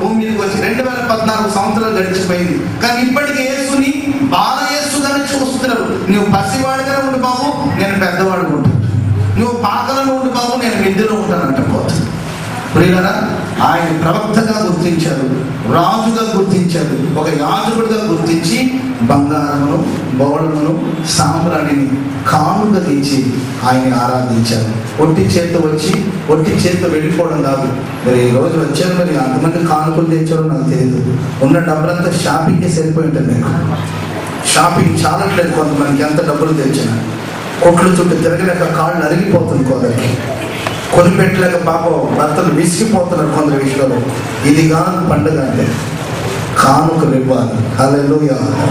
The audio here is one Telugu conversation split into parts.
భూమి మీదకి వచ్చి రెండు వేల పద్నాలుగు సంవత్సరాలు గడిచిపోయింది కానీ ఇప్పటికీ యేసుని బాల యేసుగానే చూస్తున్నారు నువ్వు పసివాడిగానే ఉండి బాబు నేను పెద్దవాడుగా ఉంటాను నువ్వు పాకలలో ఉండి బాబు నేను మిద్దెలో ఉంటానంట పోతుంది ప్రియులరా ఆయన ప్రవక్తగా గుర్తించారు రాజుగా గుర్తించారు ఒక యాజకుడిగా గుర్తించి బంగారమును బౌళమును సాంబ్రాణిని కానుక తెచ్చి ఆయన ఆరాధించారు ఒట్టి చేత వచ్చి ఒట్టి చేత వెళ్ళిపోవడం కాదు మరి ఈ రోజు వచ్చారు మరి అంతమంది కానుకలు తెచ్చారో నాకు తెలియదు ఉన్న డబ్బులంతా షాపింగ్కి సరిపోయి ఉంటుంది మీకు షాపింగ్ చాలట్లేదు కొంతమందికి ఎంత డబ్బులు తెచ్చినా కొట్లు చుట్టూ తిరగలేక కాళ్ళు అరిగిపోతుంది కొందరికి కొనిపెట్టలేక పాపం భర్తలు విసిగిపోతున్నారు కొందరు విషయంలో ఇది కాదు పండుగ అంటే కానుకలు ఇవ్వాలి హల్లెలూయ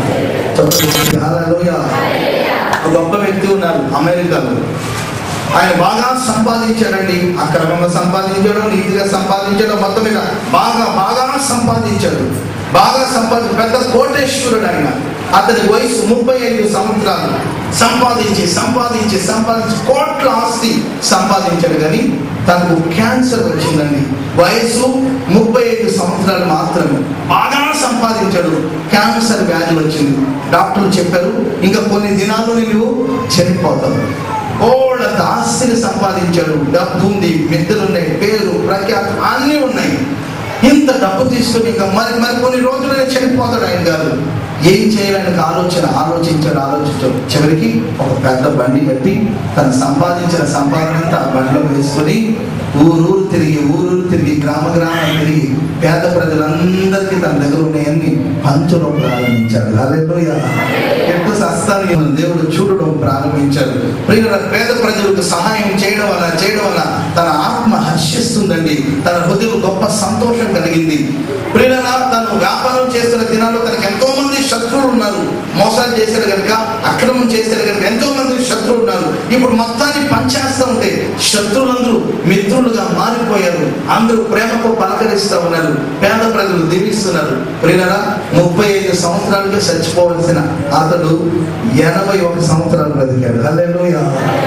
హల్లెలూయ ఒక గొప్ప వ్యక్తి ఉన్నారు అమెరికాలో ఆయన బాగా సంపాదించాడండి అక్రమంగా సంపాదించాడు నీతిగా సంపాదించాడు మొత్తం మీద బాగా బాగా సంపాదించాడు బాగా సంపాది పెద్ద కోటేశ్వరుడు ఆయన అతని వయసు ముప్పై ఐదు సంవత్సరాలు సంపాదించి సంపాదించి సంపాదించి కోట్ల ఆస్తి సంపాదించాడు కానీ తనకు క్యాన్సర్ వచ్చిందండి వయసు ముప్పై ఐదు సంవత్సరాలు మాత్రమే బాగా సంపాదించాడు క్యాన్సర్ వ్యాధి వచ్చింది డాక్టర్లు చెప్పారు ఇంకా కొన్ని దినాలు నువ్వు చనిపోతావు కోళ్ళ ఆస్తిని సంపాదించాడు డబ్బు ఉంది మిద్దెలు ఉన్నాయి పేరు ప్రఖ్యాతి అన్నీ ఉన్నాయి ఇంత డబ్బు తీసుకుని ఇంకా మరి మరి కొన్ని రోజులనే చనిపోతాడు ఆయన గారు ఏం చేయాలని ఆలోచన ఆలోచించాడు ఆలోచించాడు చివరికి ఒక పెద్ద బండి కట్టి తను సంపాదించిన సంపాదన అంతా ఆ బండిలో వేసుకొని ఊరూరు తిరిగి ఊరూరు తిరిగి గ్రామ గ్రామం తిరిగి పేద ప్రజలందరికీ తన దగ్గర ఉన్నాయన్ని పంచడం ప్రారంభించాడు హల్లెలూయ ఎట్టు సస్తాన్ని దేవుడు చూడడం ప్రారంభించాడు ప్రియుల పేద ప్రజలకు సహాయం చేయడం వల్ల చేయడం వల్ల తన ఆత్మ హర్షిస్తుందండి తన హృదయం గొప్ప సంతోషం కలిగింది ప్రియుల తను వ్యాపారం చేస్తున్న దినాల్లో తనకు ఎంతో మంది శత్రువులు ఉన్నారు మోసాలు చేశారు కనుక అక్రమం చేశారు కనుక ఎంతో మంది శత్రువులు ఉన్నారు ఇప్పుడు మొత్తాన్ని పనిచేస్తూ ఉంటే శత్రువులందరూ మిత్రులుగా మారిపోయారు అందరూ ప్రేమతో పలకరిస్తూ ఉన్నారు పేద ప్రజలు దీవిస్తున్నారు ప్రియులరా ముప్పై ఐదు సంవత్సరాలకి చచ్చిపోవలసిన అతడు ఎనభై ఒక సంవత్సరాలు బ్రతికాడు హల్లెలూయా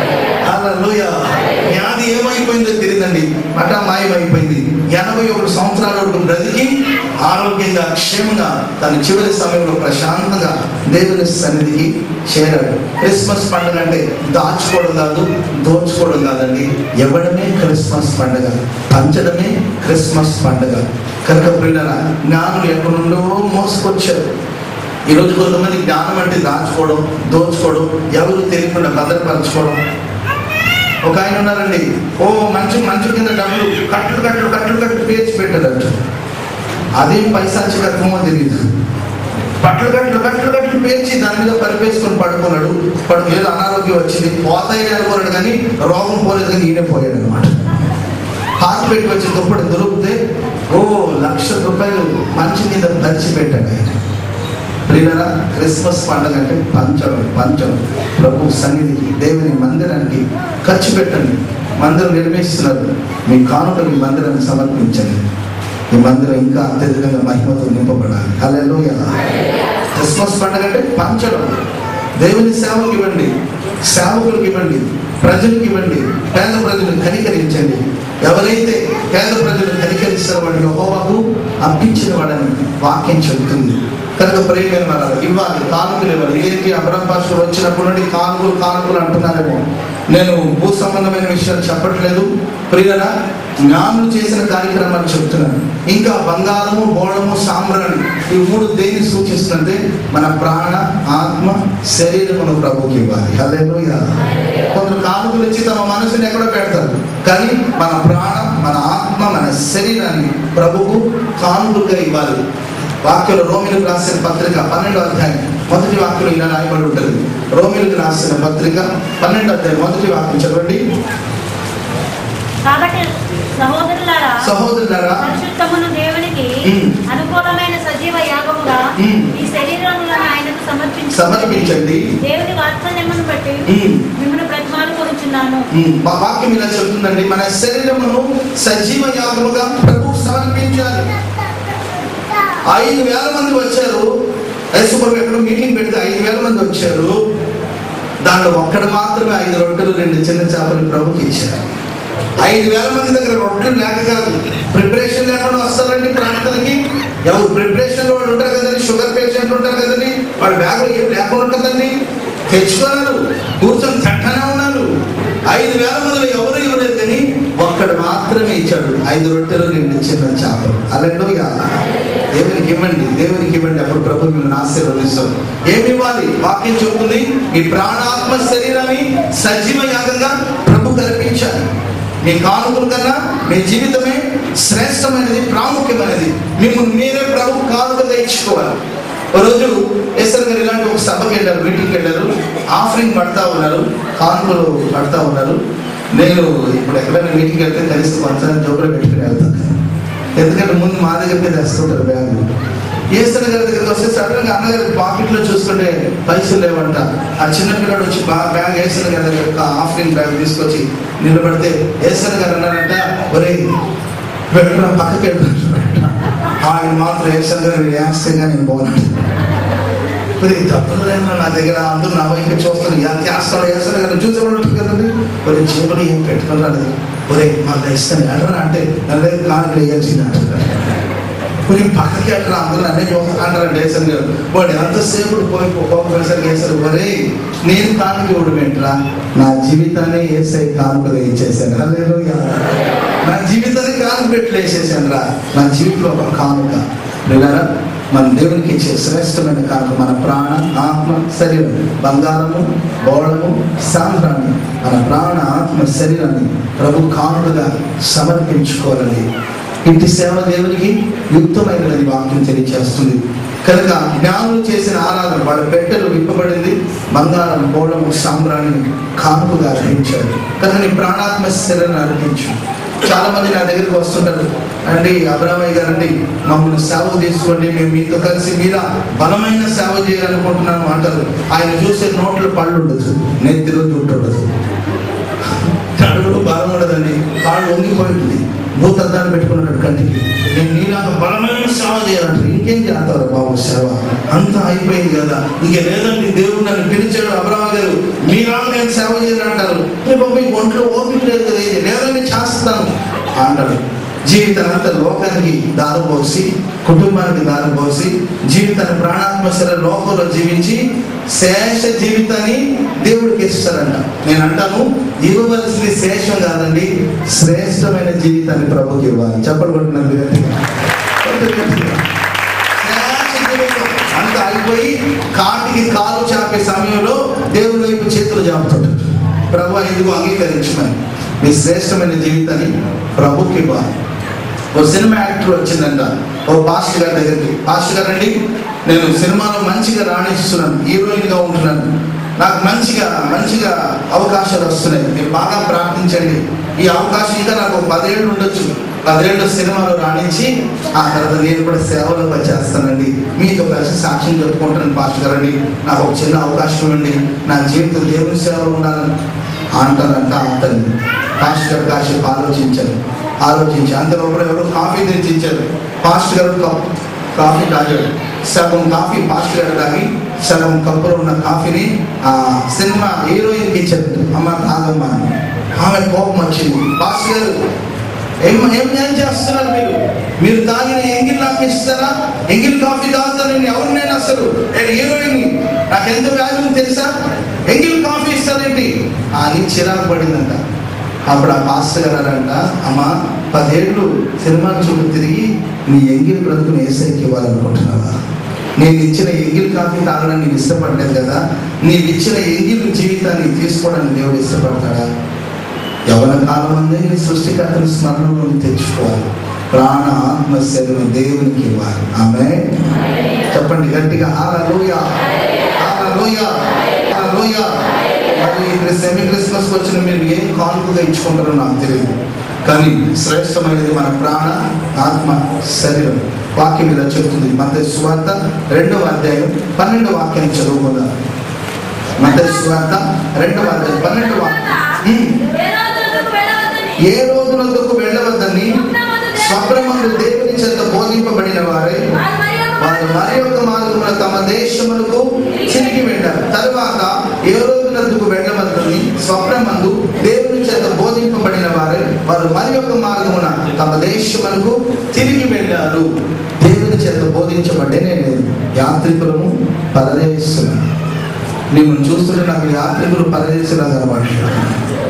హల్లెలూయా వ్యాధి ఏమైపోయిందో తెలియదండి మట మాయమైపోయింది ఎనభై ఒకటి సంవత్సరాల వరకు బ్రతికి ఆరోగ్యంగా క్షేమంగా తన చివరి సమయంలో ప్రశాంతంగా దేవుని సన్నిధికి చేరాడు క్రిస్మస్ పండుగ అంటే దాచుకోవడం కాదు దోచుకోవడం కాదండి ఇవ్వడమే క్రిస్మస్ పండుగ పంచడమే క్రిస్మస్ పండుగ కనుక పిల్లల జ్ఞానులు ఎక్కడి నుండో మోసుకొచ్చారు ఈరోజు కొంతమంది జ్ఞానం అంటే దాచుకోవడం దోచుకోవడం ఎవరు తెలియకుండా భద్రపరచుకోవడం ఒక ఆయన ఉన్నారండి ఓ మంచి మంచి కింద డబ్బులు కట్లు కట్లు కట్లు కట్లు పేర్చి పెట్టారంట అదేం పైశాచికత్వమో తెలియదు పట్లు కట్లు కట్లు కట్లు పేర్చి దాని మీద పరిపేసుకొని పడుకున్నాడు పడు ఏదో అనారోగ్యం వచ్చింది పోతాయి అనుకున్నాడు కానీ రోగం పోలేదు కానీ ఈయనే పోయాడు అనమాట హాస్పిటల్ వచ్చి దుప్పటి దొరికితే ఓ లక్ష రూపాయలు మంచి మీద దంచి పెట్టాడు ఆయన ప్రియులరా క్రిస్మస్ పండుగ అంటే పంచడం పంచడం ప్రభు సన్నిధికి దేవుని మందిరానికి ఖర్చు పెట్టండి మందిరం నిర్మిస్తున్నారు మీ కానుకలు ఈ మందిరాన్ని సమర్పించండి ఈ మందిరం ఇంకా అత్యధికంగా మహిమతో నింపబడాలి హల్లెలూయా క్రిస్మస్ పండుగ అంటే పంచడం దేవుని సేవకు ఇవ్వండి సేవకులకు ఇవ్వండి ప్రజలకు ఇవ్వండి పేద ప్రజలను కనికరించండి ఎవరైతే పేద ప్రజలు కనికరిస్తారో వాడిని యెహోవాకు అర్పించిన వాడని వాక్యం చెబుతుంది కనుక ప్రేమైన వారు ఇవ్వాలి కానుకలు ఇవ్వాలి ఏంటి అబ్రహం పాస్టర్ వచ్చినప్పుడు నుండి కానుకలు కానుకలు అంటున్నారేమో నేను భూ సంబంధమైన విషయాలు చెప్పట్లేదు ప్రియులరా జ్ఞానులు చేసిన కార్యక్రమాలు చెప్తున్నాను ఇంకా బంగారము బోళము సాంబ్రాణి ఈ మూడు దేన్ని సూచిస్తుందంటే మన ప్రాణ ఆత్మ శరీరమును ప్రభుకి ఇవ్వాలి హల్లెలూయా కొందరు కానుకలు ఇచ్చి తమ మనసుని ఎక్కడో పెడతారు కానీ మన ప్రాణం మన ఆత్మ మన శరీరాన్ని ప్రభుకు కానుకలుగా ఇవ్వాలి వాక్యంలో రోమిలకు రాసిన పత్రిక పన్నెండో అధ్యాయం మొదటి వాక్యం ఇలా రాయబడి ఉంటుంది రోమిలకు రాసిన పత్రిక పన్నెండో అధ్యాయం మొదటి వాక్యం చదవండి కాబట్టి సహోదరులారా సహోదరులారా పరిశుద్ధమును దేవునికి మ్మ్. అనుకూలమైన సజీవ యాగముగా మ్మ్. ఈ శరీరములను ఆయనకు సమర్పించి సమర్పించండి దేవుని వాత్సల్యమును బట్టి మ్మ్. మిమ్మల్ని ప్రతిమాలు కొనుచున్నాను ఉమ్, మా వాక్యం ఇలా చెప్తుందండి మన శరీరమును సజీవ యాగముగా ప్రభు సమర్పించాలి ఐదు వేల మంది వచ్చారు యేసుప్రభు ఎక్కడో మీటింగ్ పెడితే ఐదు వేల మంది వచ్చారు దాంట్లో ఒక్కడు మాత్రమే ఐదు రొట్టెలు రెండు చిన్న చేపలు ప్రభుకి ఇచ్చారు ఐదు వేల మంది దగ్గర రొట్టెలు లేక కాదు ప్రిపరేషన్ లేకుండా వస్తారండి ప్రార్థనకి ఎవరు ప్రిపరేషన్ వాళ్ళు ఉంటారు కదండి షుగర్ పేషెంట్ ఉంటారు కదండి వాళ్ళ బ్యాగులు ఏం లేకుండా ఉంటుందండి తెచ్చుకున్నారు కూర్చొని చట్టనే ఉన్నారు ఐదు వేల మందిలో ఎవరు ఇవ్వలేదు కానీ ఒక్కడు మాత్రమే ఇచ్చాడు ఐదు రొట్టెలు రెండు చిన్న చేపలు అలెండోయ దేవునికి ఇవ్వండి దేవునికి ఇవ్వండి అప్పుడు ప్రభు మిమ్మల్ని ఆశీర్వదిస్తాం ఏమి ఇవ్వాలి వాక్యం చెబుతుంది మీ ప్రాణాత్మ శరీరాన్ని సజీవ యాగంగా ప్రభు కల్పించాలి మీ కానుకల కన్నా మీ జీవితమే శ్రేష్టమైనది ప్రాముఖ్యమైనది మిమ్మల్ని మీరే ప్రభు కానుకగా ఇచ్చుకోవాలి ఒక రోజు ఎస్ఆర్ గారు ఇలాంటి ఒక సభకి వెళ్ళారు మీటింగ్కి వెళ్ళారు ఆఫరింగ్ పడతా ఉన్నారు కానుకలు పడతా ఉన్నారు నేను ఇప్పుడు ఎక్కడైనా మీటింగ్కి వెళ్తే కలిసి కొంచెం జోబులో పెట్టుకుని వెళ్తాను ఎందుకంటే ముందు మా దగ్గరికి తెస్తుంటారు బ్యాగులు ఏసన గారి దగ్గరికి వస్తే సడన్ గా అన్నగారి పాకెట్ లో చూసుకుంటే పైసలు లేవంట ఆ చిన్న పిల్లడు వచ్చి బా- బ్యాగ్ ఏసన గారి దగ్గర ఆఫరింగ్ బ్యాగ్ తీసుకొచ్చి నిలబడితే ఏసన గారు అన్నారంట ఒరే పెట్టడం పక్కకి వెళ్ళిపోయాడు ఆయన మాత్రం ఏసన గారు వేస్తే నేను పోనాడు మరి తప్పలేనా నా దగ్గర అందరూ నా వైపు చూస్తారు ఎంత చేస్తాడు వేస్తాడు కదా చూసేవాళ్ళు కదండి మరి చేపలు ఏం పెట్టుకున్నాడు ఒరే మాకు ఇస్తాను ఎడరా అంటే నా దగ్గర కానుకలు వేయాల్సింది అంటారు కొంచెం పక్కకి అట్లా అందరూ అన్నీ చూస్తా అంటారు వేసాను గారు వాడు ఎంతసేపు పోయి ఒక్కొక్కసారి వేసారు ఒరే నేను కానుక ఇవ్వడం ఏంట్రా నా జీవితాన్ని వేసే కానుకగా ఇచ్చేసాను హల్లెలూయా. నా జీవితాన్ని కానుక పెట్టి వేసేసాను రా నా జీవితంలో ఒక కానుక విన్నారా మన దేవునికి ఇచ్చే శ్రేష్టమైన కానుక మన ప్రాణ ఆత్మ శరీరం బంగారము బోళము సాంద్రాన్ని మన ప్రాణ ఆత్మ శరీరాన్ని ప్రభు కానుకగా సమర్పించుకోవాలని ఇంటి సేవ దేవునికి యుక్తమైనది వాక్యం తెలియచేస్తుంది కనుక జ్ఞానులు చేసిన ఆరాధన వాళ్ళ పెట్టెలు విప్పబడింది బంగారం బోళము సాంబ్రాన్ని కానుకగా అర్పించాడు కనుక నీ ప్రాణాత్మ శరీరాన్ని అర్పించు చాలా మంది నా దగ్గరికి వస్తుంటారు అండి అబ్రామయ్య గారండి మమ్మల్ని సేవ తీసుకోండి మేము మీతో కలిసి మీద బలమైన సేవ చేయాలనుకుంటున్నాను అంటారు ఆయన చూసే నోట్లో పళ్ళు ఉండదు నెత్తిలో జుట్టు ఉండదు కడుపులో బలం ఉండదండి కాళ్ళు వంగిపోయింది భూతద్దాన్ని పెట్టుకున్నాడు కంటికి నేను నీలాగా బలమైన సేవ చేయాలంటారు ఇంకేం చేస్తారు బాబు సేవ అంతా అయిపోయింది కదా ఇంక లేదండి దేవుడు నన్ను పిలిచాడు అబ్రాహ్మ గారు మీలాగా నేను సేవ చేయాలంటారు "ఏ బాబు ఈ ఒంట్లో ఓపిక లేదు కదా ఇది లేదండి చేస్తాను అంటాడు జీవితాంతా లోకానికి దారిపోసి కుటుంబానికి దారిపోసి జీవితాన్ని ప్రాణాత్మ సరే లోకంలో జీవించి శేష జీవితాన్ని దేవుడికి ఇస్తారంట నేను అంటాను ఇవ్వవలసింది శేషం కాదండి శ్రేష్టమైన జీవితాన్ని ప్రభుకి ఇవ్వాలి చెప్పలు కొట్టినది అంత అయిపోయి కాటికి కాలు చాపే సమయంలో దేవుడి వైపు చేతులు చాపుతాడు ప్రభు ఇదిగో అంగీకరించమని మీ శ్రేష్టమైన జీవితాన్ని ప్రభుకి ఇవ్వాలి ఓ సినిమా యాక్టర్ వచ్చిందంట ఓ పాస్టర్ గారి దగ్గరికి పాస్టర్ గారు అండి నేను సినిమాలో మంచిగా రాణిస్తున్నాను హీరోయిన్ గా ఉంటున్నాను నాకు మంచిగా మంచిగా అవకాశాలు వస్తున్నాయి మీరు బాగా ప్రార్థించండి ఈ అవకాశం ఇంకా నాకు ఒక పదేళ్ళు ఉండొచ్చు పదేళ్ళు సినిమాలో రాణించి ఆ తర్వాత నేను కూడా సేవలో చేస్తానండి మీతో కలిసి సాక్ష్యం చెప్పుకుంటాను పాస్టర్ గారు అండి నాకు ఒక చిన్న అవకాశం ఇవ్వండి నా జీవితం దేవుని సేవలో ఉండాలని అంటారంట అతన్ని పాస్టర్ గారు కాసేపు ఆలోచించారు ఆలోచించి అంతలోపల ఎవరు కాఫీ తెచ్చి ఇచ్చారు పాస్టర్ గారు కప్ కాఫీ తాగాడు సగం కాఫీ పాస్టర్ గారు తాగి సగం కప్పులో ఉన్న కాఫీని ఆ సినిమా హీరోయిన్కి ఇచ్చారు అమ్మ తాగమ్మా అని. ఆమె కోపం వచ్చింది పాస్టర్ గారు ఏం ఏం ఏం చేస్తున్నారు మీరు మీరు తాగిన ఎంగిల్ నాకు ఇస్తారా ఎంగిల్ కాఫీ తాగుతాను నేను ఎవరు నేను అసలు నేను హీరోయిన్ నాకు ఎంత వాల్యూ తెలుసా ఎంగిల్ కాఫీ ఇస్తారేంటి అని చిరాకు పడిందంట అప్పుడు ఆ పాస్టర్ గారు అన్నారంట అమ్మ పదేళ్ళు సినిమా చుట్టూ తిరిగి నీ ఎంగిల్ బ్రతుకుని ఏసైకి ఇవ్వాలనుకుంటున్నావా నేను ఇచ్చిన ఎంగిల్ కాఫీ తాగడానికి నీవు ఇష్టపడలేదు కదా నీవు ఇచ్చిన ఎంగిల్ జీవితాన్ని తీసుకోవడానికి దేవుడు ఇష్టపడతాడా యవన కాలం అందే నీ సృష్టికర్తని స్మరణలో తెచ్చుకోవాలి ప్రాణ ఆత్మ శరీరం దేవునికి ఇవ్వాలి ఆమె చెప్పండి గట్టిగా హాలలోయ హాలలోయ హాలలోయ మరి ఈ సెమీ క్రిస్మస్ వచ్చిన మీరు ఏం కానుకగా ఇచ్చుకుంటారో నాకు తెలియదు కానీ శ్రేష్టమైనది మన ప్రాణ ఆత్మ శరీరం వాక్యం ఇలా చెప్తుంది మత సువార్త రెండవ అధ్యాయం పన్నెండవ వాక్యాన్ని చదువుకుందాం మత సువార్త రెండవ అధ్యాయం పన్నెండవ వాక్యం ఉమ్. ఏ రోజునందుకు వెళ్ళవద్దని స్వప్నమందు దేవుని చేత బోధింపబడిన వారే వారు మరి యొక్క మార్గమున తమ దేశములకు చిరిగి వెళ్ళారు తరువాత ఏ రోజునందుకు వెళ్ళవద్దని స్వప్నమందు దేవుని చేత బోధింపబడిన వారే వారు మరి యొక్క మార్గమున తమ దేశమునకు తిరిగి వెళ్ళారు దేవుని చేత బోధించబడ్డే నేను యాత్రికులము పరదేశులు మిమ్మల్ని చూస్తుంటే నాకు యాత్రికులు పరదేశులా కనబడుతున్నారు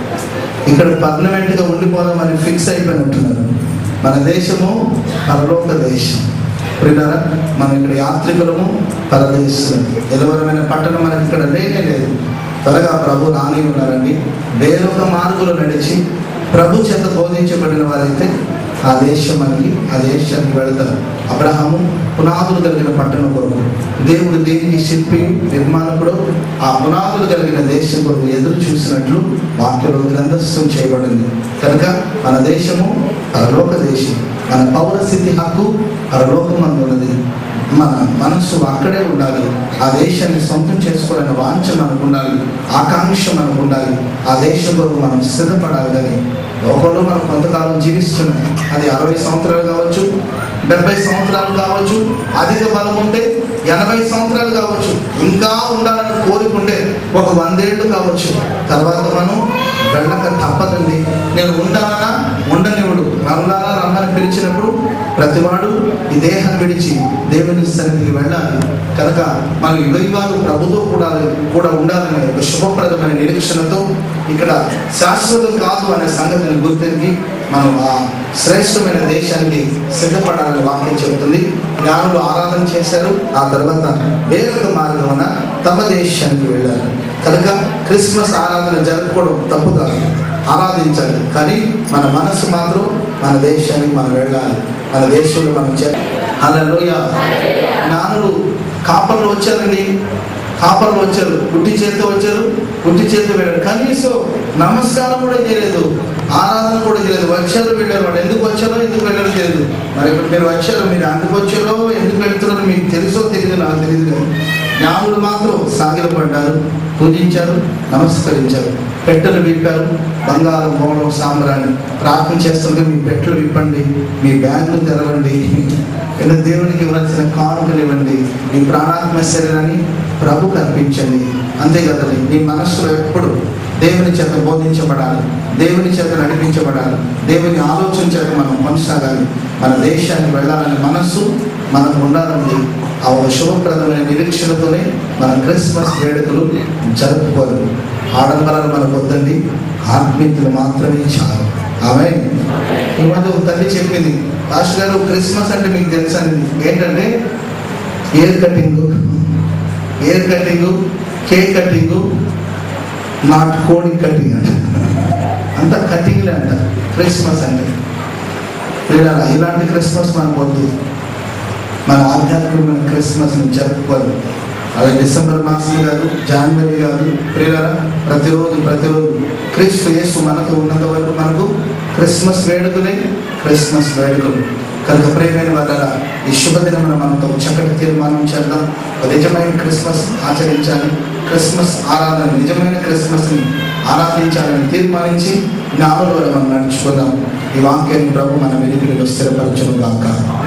ఇక్కడ పర్మనెంట్ గా ఉండిపోదామని ఫిక్స్ అయిపోయినట్టున్నారు మన దేశము పరలోక దేశం ప్రియులారా మనం ఇక్కడ యాత్రికులము పరదేశం ఎలవరమైన పట్టణం మనకి ఇక్కడ లేనే లేదు త్వరగా ప్రభు రాని ఉన్నారండి వేరొక మార్గులు నడిచి ప్రభు చేత బోధించబడిన వారైతే ఆ దేశం మనకి ఆ దేశానికి వెళతారు అబ్రహాము పునాదులు కలిగిన పట్టణం కొరకు దేవుడు దేనికి శిల్పి నిర్మాణకుడు ఆ పునాదులు కలిగిన దేశం కొరకు ఎదురు చూసినట్లు వాక్యంలో గ్రంథస్థం చేయబడింది కనుక మన దేశము పరలోక దేశం మన పౌర స్థితి హక్కు పరలోకమందు ఉన్నది మన మనస్సు అక్కడే ఉండాలి ఆ దేశాన్ని సొంతం చేసుకోవాలనే వాంఛ మనకు ఉండాలి ఆకాంక్ష మనకు ఉండాలి ఆ దేశం కొరకు మనం సిద్ధపడాలి కానీ లోకంలో మనం కొంతకాలం జీవిస్తున్నాం అది అరవై సంవత్సరాలు కావచ్చు డెబ్బై సంవత్సరాలు కావచ్చు అధిక బలం ఉంటే ఎనభై సంవత్సరాలు కావచ్చు ఇంకా ఉండాలని కోరుకుంటే ఒక వందేళ్ళు కావచ్చు తర్వాత మనం వెళ్ళక తప్పదండి నేను ఉంటానా ఉండనివుడు రమ్మానా రమ్మని పిలిచినప్పుడు ప్రతివాడు ఈ దేహాన్ని విడిచి దేవుని సన్నిధికి వెళ్ళాలి కనుక మనం యుగయుగాలు ప్రభుతో కూడా కూడా ఉండాలనే ఒక శుభప్రదమైన నిరీక్షణతో ఇక్కడ శాశ్వతం కాదు అనే సంగతిని గుర్తించి మనం ఆ శ్రేష్టమైన దేశానికి సిద్ధపడాలని వాక్యం చెబుతుంది జ్ఞానులు ఆరాధన చేశారు ఆ తర్వాత వేరొక మార్గమున తమ దేశానికి వెళ్ళారు కనుక క్రిస్మస్ ఆరాధన జరుపుకోవడం తప్పు కాదు ఆరాధించాలి కానీ మన మనసు మాత్రం మన దేశానికి మనం వెళ్ళాలి మన దేశంలో మనం అలలోయ జ్ఞానులు కాపర్లు వచ్చారండి కాపర్లు వచ్చారు గుట్టి చేతితో వచ్చారు గుట్టి చేతితో వెళ్ళారు కనీసం నమస్కారం కూడా చేయలేదు ఆరాధన కూడా చేయలేదు వచ్చారు వెళ్ళారు వాళ్ళు ఎందుకు వచ్చారో ఎందుకు వెళ్ళారో తెలియదు మరి ఇప్పుడు మీరు వచ్చారు మీరు అందుకు వచ్చారో ఎందుకు వెళ్తున్నారో మీకు తెలుసో తెలియదు నాకు తెలియదు కానీ జ్ఞానులు మాత్రం సాగిలపడ్డారు పూజించారు నమస్కరించారు పెట్టెలు విప్పారు బంగారం మోడం సాంబ్రాన్ని ప్రార్థన చేస్తుంటే మీ పెట్టెలు విప్పండి మీ బ్యాంకులు తెరవండి లేదా దేవునికి ఇవ్వాల్సిన కానుకలు ఇవ్వండి మీ ప్రాణాత్మ శరీరాన్ని ప్రభుకు అర్పించండి అంతే కదండి మీ మనస్సులో ఎప్పుడు దేవుని చేత బోధించబడాలి దేవుని చేత నడిపించబడాలి దేవుని ఆలోచన చేత మనం కొనసాగాలి మన దేశానికి వెళ్ళాలనే మనస్సు మనకు ఉండాలండి ఆ ఒక శుభప్రదమైన నిరీక్షణతోనే మన క్రిస్మస్ వేడుకలు జరుపుకోరు ఆడంబరాలు మనకు వద్దండి ఆత్మీయతలు మాత్రమే చాలు ఆమె ఈ మధ్య ఒక తల్లి చెప్పింది పాస్టర్ గారు క్రిస్మస్ అంటే మీకు తెలుసా ఏంటంటే hair cutting hair cutting cake cutting not కోడి కటింగ్ అంట అంత కటింగ్లే అంట క్రిస్మస్ అంటే ప్రియులారా, ఇలాంటి క్రిస్మస్ మనకు వద్దు మన ఆధ్యాత్మికమైన క్రిస్మస్ ని జరుపుకోవాలి అలా డిసెంబర్ మాసం కాదు జనవరి కాదు ప్రియులారా ప్రతిరోజు ప్రతిరోజు క్రీస్తు యేసు మనకు ఉన్నంత వరకు మనకు క్రిస్మస్ వేడుకలే క్రిస్మస్ వేడుకలు కనుక ప్రేమైన వాళ్ళ ఈ శుభదినమున మనతో చక్కటి తీర్మానం చేద్దాం ఒక నిజమైన క్రిస్మస్ ఆచరించాలి క్రిస్మస్ ఆరాధన నిజమైన క్రిస్మస్ ని ఆరాధించాలని తీర్మానించి జ్ఞాపకం మనం నడుచుకుందాం ఈ వాక్యాన్ని ప్రభు మన వెనుకలో స్థిరపరచును గాక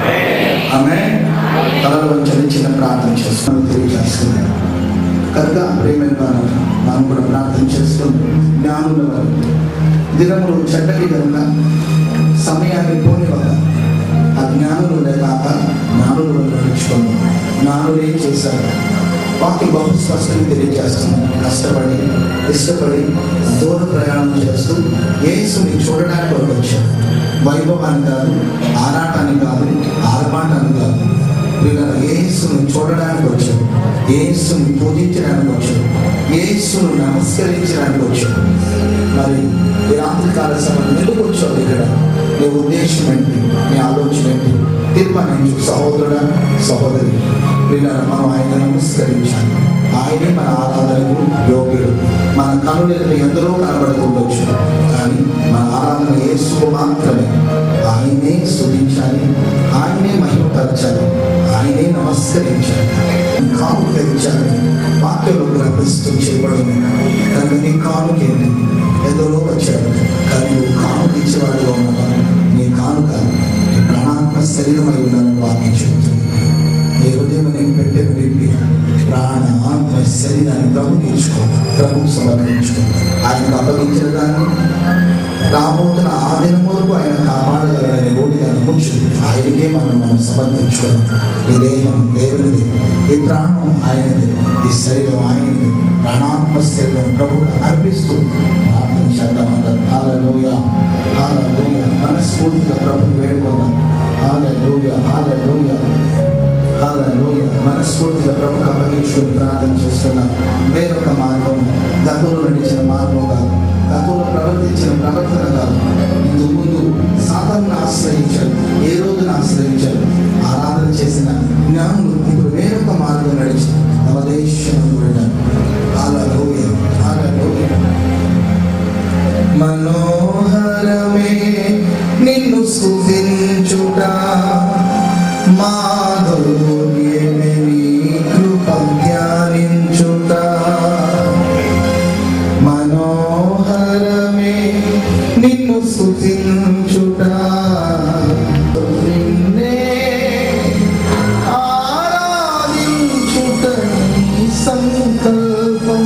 ఆమె తలలో వంచని చిన్న ప్రార్థన చేస్తున్నాను తెలియజేస్తున్నాను కనుక ప్రేమైన వారు మనం కూడా ప్రార్థన చేస్తూ జ్ఞానుల వారు దినములు చెడ్డకి కనుక సమయాన్ని పోనివ్వక ఆ జ్ఞానులు లేక జ్ఞానులు నడుచుకోండి జ్ఞానులు ఏం చేశారు వాక్యం బహు స్పష్టంగా తెలియజేస్తున్నాం కష్టపడి ఇష్టపడి దూర ప్రయాణం చేస్తూ యేసుని చూడడానికి వాళ్ళు వచ్చారు వైభవాన్ని కాదు ఆరాటాన్ని కాదు ఆర్భాటాన్ని కాదు వీళ్ళ యేసుని చూడడానికి వచ్చారు యేసుని పూజించడానికి వచ్చారు యేసును నమస్కరించడానికి వచ్చారు మరి ఈ రాత్రి కాల సమయం ఎందుకు వచ్చావు ఇక్కడ నీ ఉద్దేశం ఏంటి నీ ఆలోచన ఏంటి తీర్మానించు సహోదరుడా సహోదరి వీళ్ళ మనం ఆయన నమస్కరించాలి ఆయనే మన ఆరాధనకు యోగ్యుడు మన కనులకు ఎందరో కనబడుతుండొచ్చు కానీ మన ఆరాధన యేసు మాత్రమే ఆయనే స్తుతించాలి ఆయనే మహిమపరచాలి ఆయనే నమస్కరించాలి కాను తెచ్చాలి వాక్యంలో గ్రహిస్తూ చేయబడింది కనుక నీ కాను ఏంటి ఎందరో వచ్చాడు కానీ నువ్వు కాను తెచ్చేవాడుగా ఉన్నావా నీ కానుక నీ ప్రాణాత్మ శరీరమై ఉండాలని వాక్యం చెబుతుంది ఏ ఉదయం నేను పెట్టే విప్పి ప్రాణ ఆత్మ శరీరాన్ని ప్రభు నేర్చుకో ప్రభు సమర్పించుకో ఆయనకు అప్పగించిన దాన్ని రాబోతున్న ఆ దినములకు ఆయన కాపాడగలడని ఓడి అనుకుంటు ఆయనకే మనం మనం సమర్పించుకోవాలి ఈ దేహం దేవునిది ఈ ప్రాణం ఆయనది ఈ శరీరం ఆయనది ప్రాణాత్మ శరీరం ప్రభు అర్పిస్తూ ప్రార్థన చేద్దామంటారు హాలలోయ హాలలోయ మనస్ఫూర్తిగా ప్రభు వేడుకుందాం హాలలోయ హాలలోయ హాలలోయ మనస్ఫూర్తిగా ప్రభు అప్పగించుకుని ప్రార్థన చేస్తున్నాం వేరొక మార్గం గతంలో నడిచిన మార్గం కాదు గతంలో ప్రవర్తించిన ప్రవర్తన కాదు ఇందుకు ముందు సాధనను ఆశ్రయించారు ఏ రోజున ఆశ్రయించారు ఆరాధన చేసిన జ్ఞానులు ఇప్పుడు వేరొక మార్గం నడిచి నవదేశం వెళ్ళారు హాలలోయ హాలలోయ మనోహరమే నిన్ను స్తుతించుట మాధుర్యమే నీ కృప ధ్యానించుట మనోహరమే నిన్ను స్తుతించుట నిన్నే ఆరాధించుట నీ సంకల్పం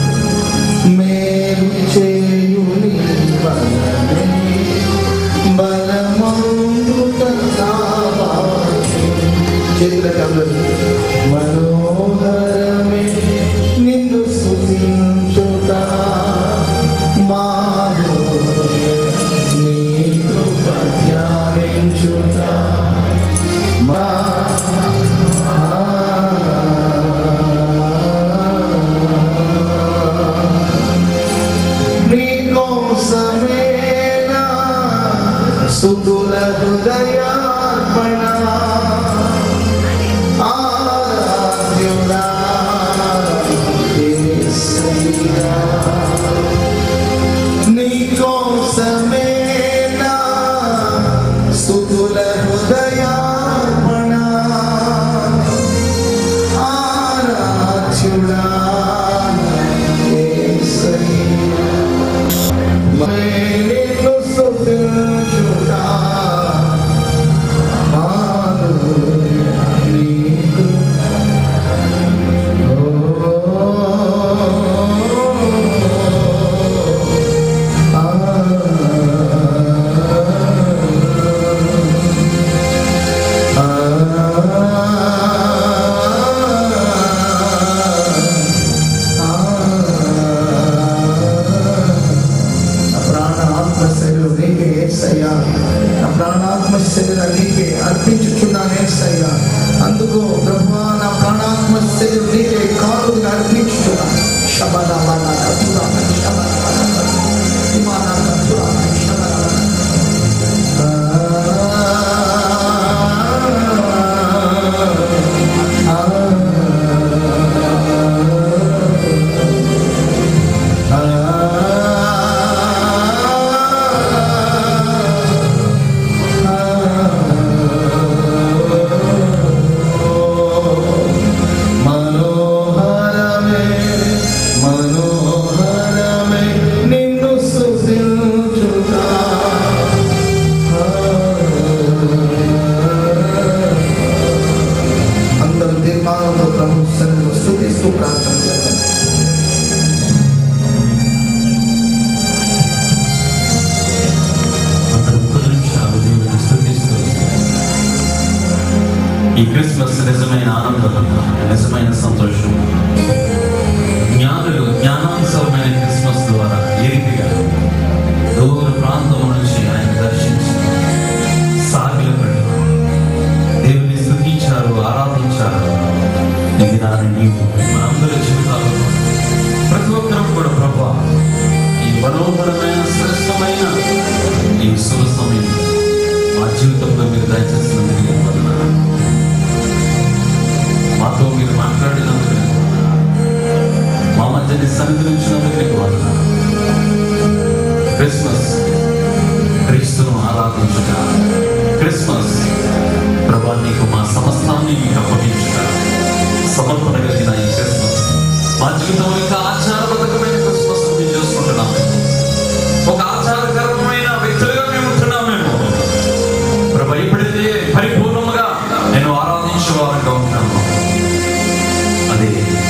మేలు చేయుని బలమే బలమందుట కావాలి చేతుల కళ్ళు మనోహరమే నిన్ను స్తుతించుట మాధుర్య నీ కృప ధ్యానించుట మా నీకోసమేనా సుతుల హృదయార్పణ ఆరాధ్యుడా యేసయ్యా. నీకోసమేనా సుతుల హృదయార్పణ ఆరాధ్యుడా యేసయ్యా. మేలు స్తుతించుట మాధుర్య నీకు. ఓ, ఆ, నా ప్రాణ ఆత్మ శరీరం నీకే ఏసయ్యా నా ప్రాణాత్మ శరీరం నీకే అర్పించుచున్నాను ఏసయ్యా అందుకు బ్రహ్మా నా ప్రాణాత్మ శరీరం నీకే కాలుగా అర్పించుచున్నా శబదమన కతురాన శబదమన ఇమాన కతురాన శబదమన మనోహరమే మనోహరమే నిన్ను స్తుతించుతా అందరూ తీర్మానంతో ప్రభు సన్నిధిలో స్తుతిస్తూ ప్రార్థన చేద్దాం అక్కడ ఒక్క నిమిషాలు దేవుడిని స్తుతిస్తూ ఈ క్రిస్మస్ నిజమైన ఆనందం నిజమైన సంతోషం జ్ఞానులు జ్ఞానాంశమైన క్రిస్మస్ ద్వారా ఎరిగిగా దూర ప్రాంతం నుంచి ఆయన దర్శించి సాగిలపడి దేవుని స్థుతించారు ఆరాధించారు ఇది దాని నీవు మనందరి జీవితాలు ప్రతి ఒక్కరం కూడా ప్రభా ఈ మనోహరమైన శ్రేష్టమైన ఈ శుభ సమయం మా జీవితంలో మీరు దయచేసినందుకు నీకు వందనాలు. మాతో మీరు మాట్లాడినందుకు నీకు వందనాలు. మా మధ్యని సన్నిధించినందుకు నీకు వందనాలు. క్రిస్మస్ క్రీస్తును ఆరాధించుట క్రిస్మస్ ప్రభా నీకు మా సమస్తాన్ని మీకు అప్పగించుట సమర్పణ కలిగిన ఈ క్రిస్మస్ మా జీవితంలో ఇంకా ఆచారబద్ధమైన క్రిస్మస్ మేము చేసుకుంటున్నాం ఒక ఆచారకరమైన వ్యక్తులుగా మేము ఉంటున్నామేమో ప్రభు ఎప్పుడైతే పరిపూర్ణముగా నేను ఆరాధించే వారంగా ఉంటాము అదే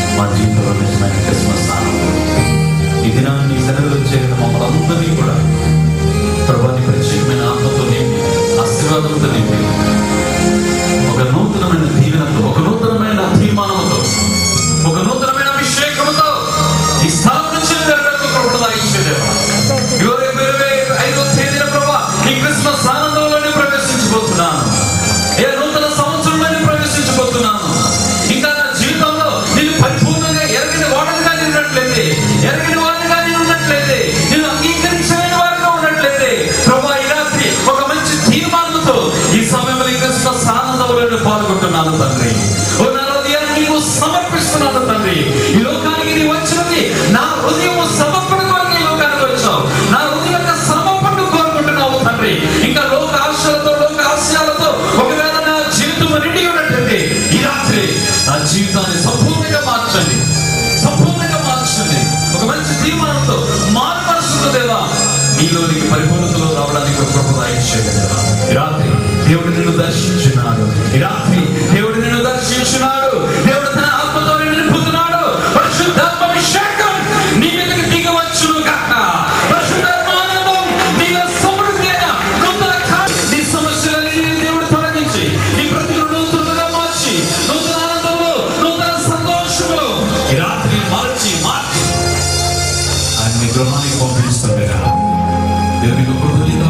ఆరాధనలో పాల్గొంటున్నాను తండ్రి ఓ నా హృదయాన్ని నీకు సమర్పిస్తున్నాను తండ్రి ఈ లోకానికి నీ వచ్చినది నా హృదయం సమర్పణ కొరకు ఈ లోకానికి వచ్చావు నా హృదయం యొక్క సమర్పణ కోరుకుంటున్నావు తండ్రి ఇంకా లోక ఆశలతో లోక ఆశయాలతో ఒకవేళ నా జీవితం నిండి ఉన్నట్లయితే ఈ రాత్రి నా జీవితాన్ని సంపూర్ణంగా మార్చండి సంపూర్ణంగా మార్చండి ఒక మంచి తీర్మానంతో మారు మనసుతో దేవా నీలోనికి పరిపూర్ణతలో రావడానికి ఒక కృప దయచేయగలరా ఈ రాత్రి దేవుడు నిన్ను దర్శించున్నాడు ఈ రాత్రి దేవుడు నిన్ను దర్శించున్నాడు దేవుడు తన ఆత్మతో నిన్ను నింపుతున్నాడు పరిశుద్ధాత్మ అభిషేకం నీ మీదకి దిగి వచ్చును కాక పరిశుద్ధాత్మ ఆనందం నీలో సమృద్ధి అయిన నూతన కా- నీ సమస్యలని దేవుడు తొలగించి నీ బ్రతుకును నూతనంగా మార్చి నూతన ఆనందంలో నూతన సంతోషంలో ఈ రాత్రి మార్చి మార్చి ఆయన మీ గృహానికి పంపిస్తుండగా దేవునికి కృతజ్ఞత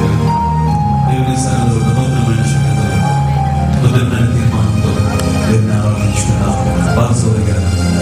దేవుని సన్నిధిలో నూతనమైన శక్తితో నూతనమైన తీర్మానంతో దేవుని ఆరాధించుకుందాం వారసులుగా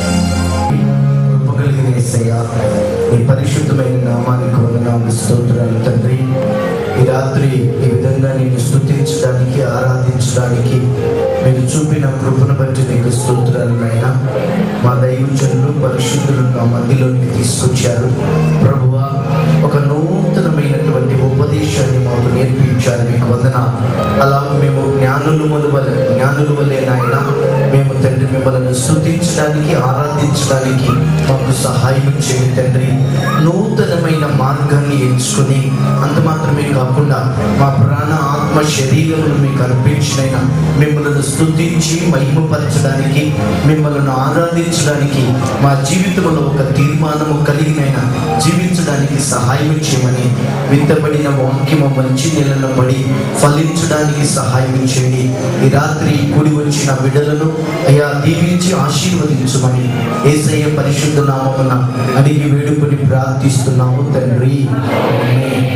కృపగలిగిన యేసయ్య, నీ పరిశుద్ధమైన నామానికి వందనాలు స్తోత్రాలు తండ్రి ఈ రాత్రి ఈ విధంగా నేను స్తుతించడానికి ఆరాధించడానికి మీరు చూపిన కృపను బట్టి నీకు స్తోత్రాలు నాయన మా దైవజనులు పరిశుద్ధులు నా మధ్యలోకి తీసుకొచ్చారు ప్రభువా ఒక నూతనమైనటువంటి ఉపదేశాన్ని మాకు నేర్పించారు మీకు వందన అలా మేము జ్ఞానులు వల్ల జ్ఞానుల వల్లే నాయన మేము తండ్రి మిమ్మల్ని స్థుతించడానికి ఆరాధించడానికి మాకు సహాయం చేయండి తండ్రి నూతనమైన మార్గాన్ని ఎంచుకొని అంత మాత్రమే కాకుండా మా ప్రాణ ఆత్మ శరీరములు మీకు అర్పించినైనా మిమ్మల్ని స్థుతించి మహిమపరచడానికి మిమ్మల్ని ఆరాధించడానికి మా జీవితంలో ఒక తీర్మానము కలిగినైనా జీవించడానికి సహాయం చేయమని విత్తబడిన వాక్యము మంచి నెలలో పడి ఫలించడానికి సహాయం చేయండి ఈ రాత్రి కూడి వచ్చిన బిడ్డలను అయ్యా దీవించి ఆశీర్వదించమని ఏసయ్య పరిశుద్ధ నామమున అడిగి వేడుకొని ప్రార్థిస్తున్నాము తండ్రి ఆమేన్.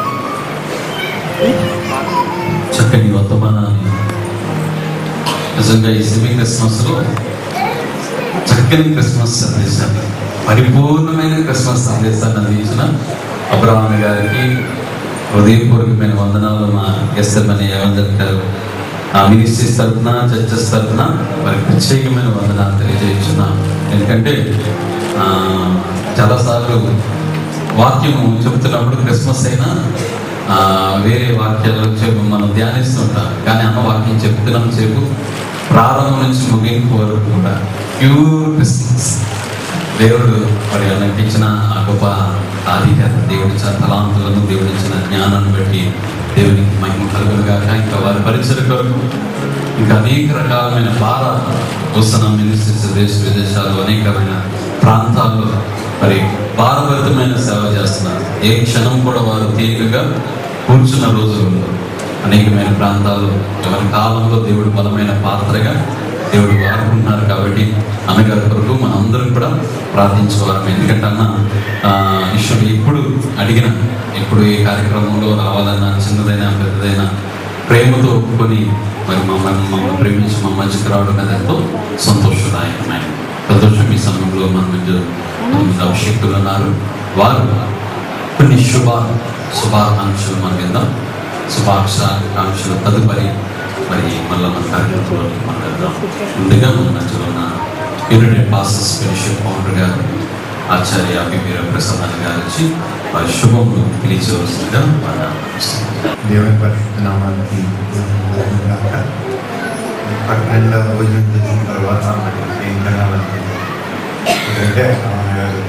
చక్కని వర్తమానాన్ని నిజంగా ఈ సివి క్రిస్మస్ లో చక్కని క్రిస్మస్ సందేశాన్ని పరిపూర్ణమైన క్రిస్మస్ సందేశాన్ని అందించిన అబ్రహాం గారికి హృదయపూర్వకమైన వందనాలు మా ఎస్ఎంఎన్ ఏమంటారు ఆ మినిస్ట్రీస్ తరఫున చర్చస్ తరఫున మరి ప్రత్యేకమైన వందనాలు తెలియజేస్తున్నాం ఎందుకంటే ఆ, చాలాసార్లు వాక్యము చెబుతున్నప్పుడు క్రిస్మస్ అయినా ఆ, వేరే వాక్యాలు చెప్పు మనం ధ్యానిస్తుంటాం కానీ అన్న వాక్యం చెప్తున్నాం సేపు ప్రారంభం నుంచి ముగింపు వరకు కూడా ప్యూర్ క్రిస్మస్ దేవుడు మరి ఆయనకి ఇచ్చిన ఆ గొప్ప ఆధిక్యత దేవుడి ఇచ్చిన తలాంతులను దేవుడి ఇచ్చిన జ్ఞానాన్ని బట్టి దేవునికి మహిమ కలుగును గాక ఇంకా వారి పరిచయ కొరకు ఇంకా అనేక రకాలమైన భారత వస్తున్న మినిస్ట్రీస్ దేశ విదేశాలు అనేకమైన ప్రాంతాల్లో మరి భారభరితమైన సేవ చేస్తున్నారు ఏ క్షణం కూడా వారు తీరికగా కూర్చున్న రోజులు అనేకమైన ప్రాంతాల్లో ఎవరి కాలంలో దేవుడు బలమైన పాత్రగా దేవుడు వాడుకుంటున్నారు కాబట్టి అన్నగారి కొరకు మనందరం కూడా ప్రార్థించుకోవాలి ఎందుకంటే అన్న ఆ, ఈశ్వరుడు ఎప్పుడు అడిగిన ఎప్పుడు ఏ కార్యక్రమంలో రావాలన్నా చిన్నదైనా పెద్దదైనా ప్రేమతో ఒప్పుకొని మరి మమ్మల్ని మమ్మల్ని ప్రేమించి మా మధ్యకి రావడం అనేది ఎంతో సంతోషదాయకమైన సంతోషం ఈ సమయంలో మన మధ్య కొంతమంది అభిషేకులు ఉన్నారు వారు కొన్ని శుభ శుభాకాంక్షలు మన మీద శుభాకాంక్షలు తదుపరి మరి మళ్ళీ మన కార్యక్రమంలో మాట్లాడదాం ముందుగా మన మధ్యలో ఉన్న యునైటెడ్ పాసెస్ ఫెలోషిప్ ఫౌండర్ గారు ఆచార్య అభివీర ప్రసాద్ గారు వచ్చి వారి శుభములు తెలియచేవలసిందిగా మన దేవుని పరిశుద్ధ నామానికి గాక. పన్నెండవ భోజనం చేసిన తర్వాత మరి ఏం తినాలనుకుంటున్నాం ఎందుకంటే రామయ్య గారు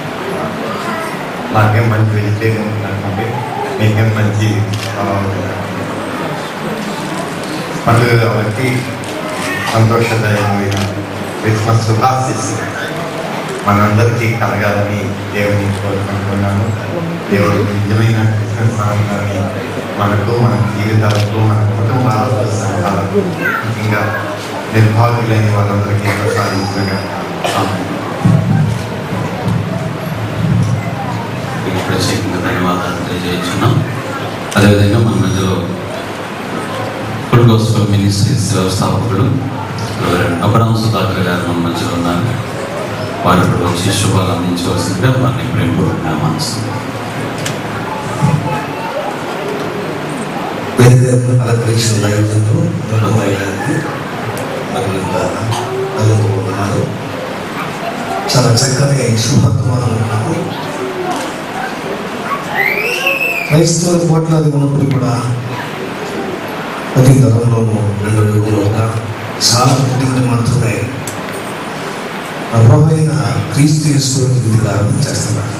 నాకేం మంచి వెజిటేరియన్ ఉంటుందంటే మీకేం మంచి ఆ, పండుగ కాబట్టి సంతోషదాయకమైన క్రిస్మస్ శుభాశిస్ మనందరికీ కలగాలని దేవుని కోరుకుంటున్నాను దేవుడు నిజమైన క్రిస్మస్ ఆనందాన్ని మనకు మన జీవితాలకు మన కుటుంబాలకు సంఘాలకు ముఖ్యంగా నిర్భాగ్యులైన వాళ్ళందరికీ ప్రసాదించగా మీకు ప్రత్యేకంగా ధన్యవాదాలు తెలియజేస్తున్నాం అదేవిధంగా మన మధ్యలో ఫుల్ గోస్పల్ మినిస్ట్రీస్ వ్యవస్థాపకుడు అబ్రహం సుధాకర్ గారు మన మధ్యలో ఉన్నారు వారు ఇప్పుడు వచ్చి శుభాలు అందించవలసిందిగా వారిని ప్రేమపూర్వకంగా మనసు వేదికను అలంకరించిన దైవజనులు బ్రహ్మయ్య గారికి మరియు ఇంకా నలుగురు ఉన్నారు చాలా చక్కని శుభవర్తమానం ఉన్నారు క్రైస్తవుల కోట్లాది ఉన్నప్పుడు కూడా ప్రతి తరంలోనూ రెండు యుగంలోగా చాలా పుట్టింది మాత్రమే ప్రభావైన క్రీస్తు చేసుకుని విధిగా ఆరంభం చేస్తున్నారు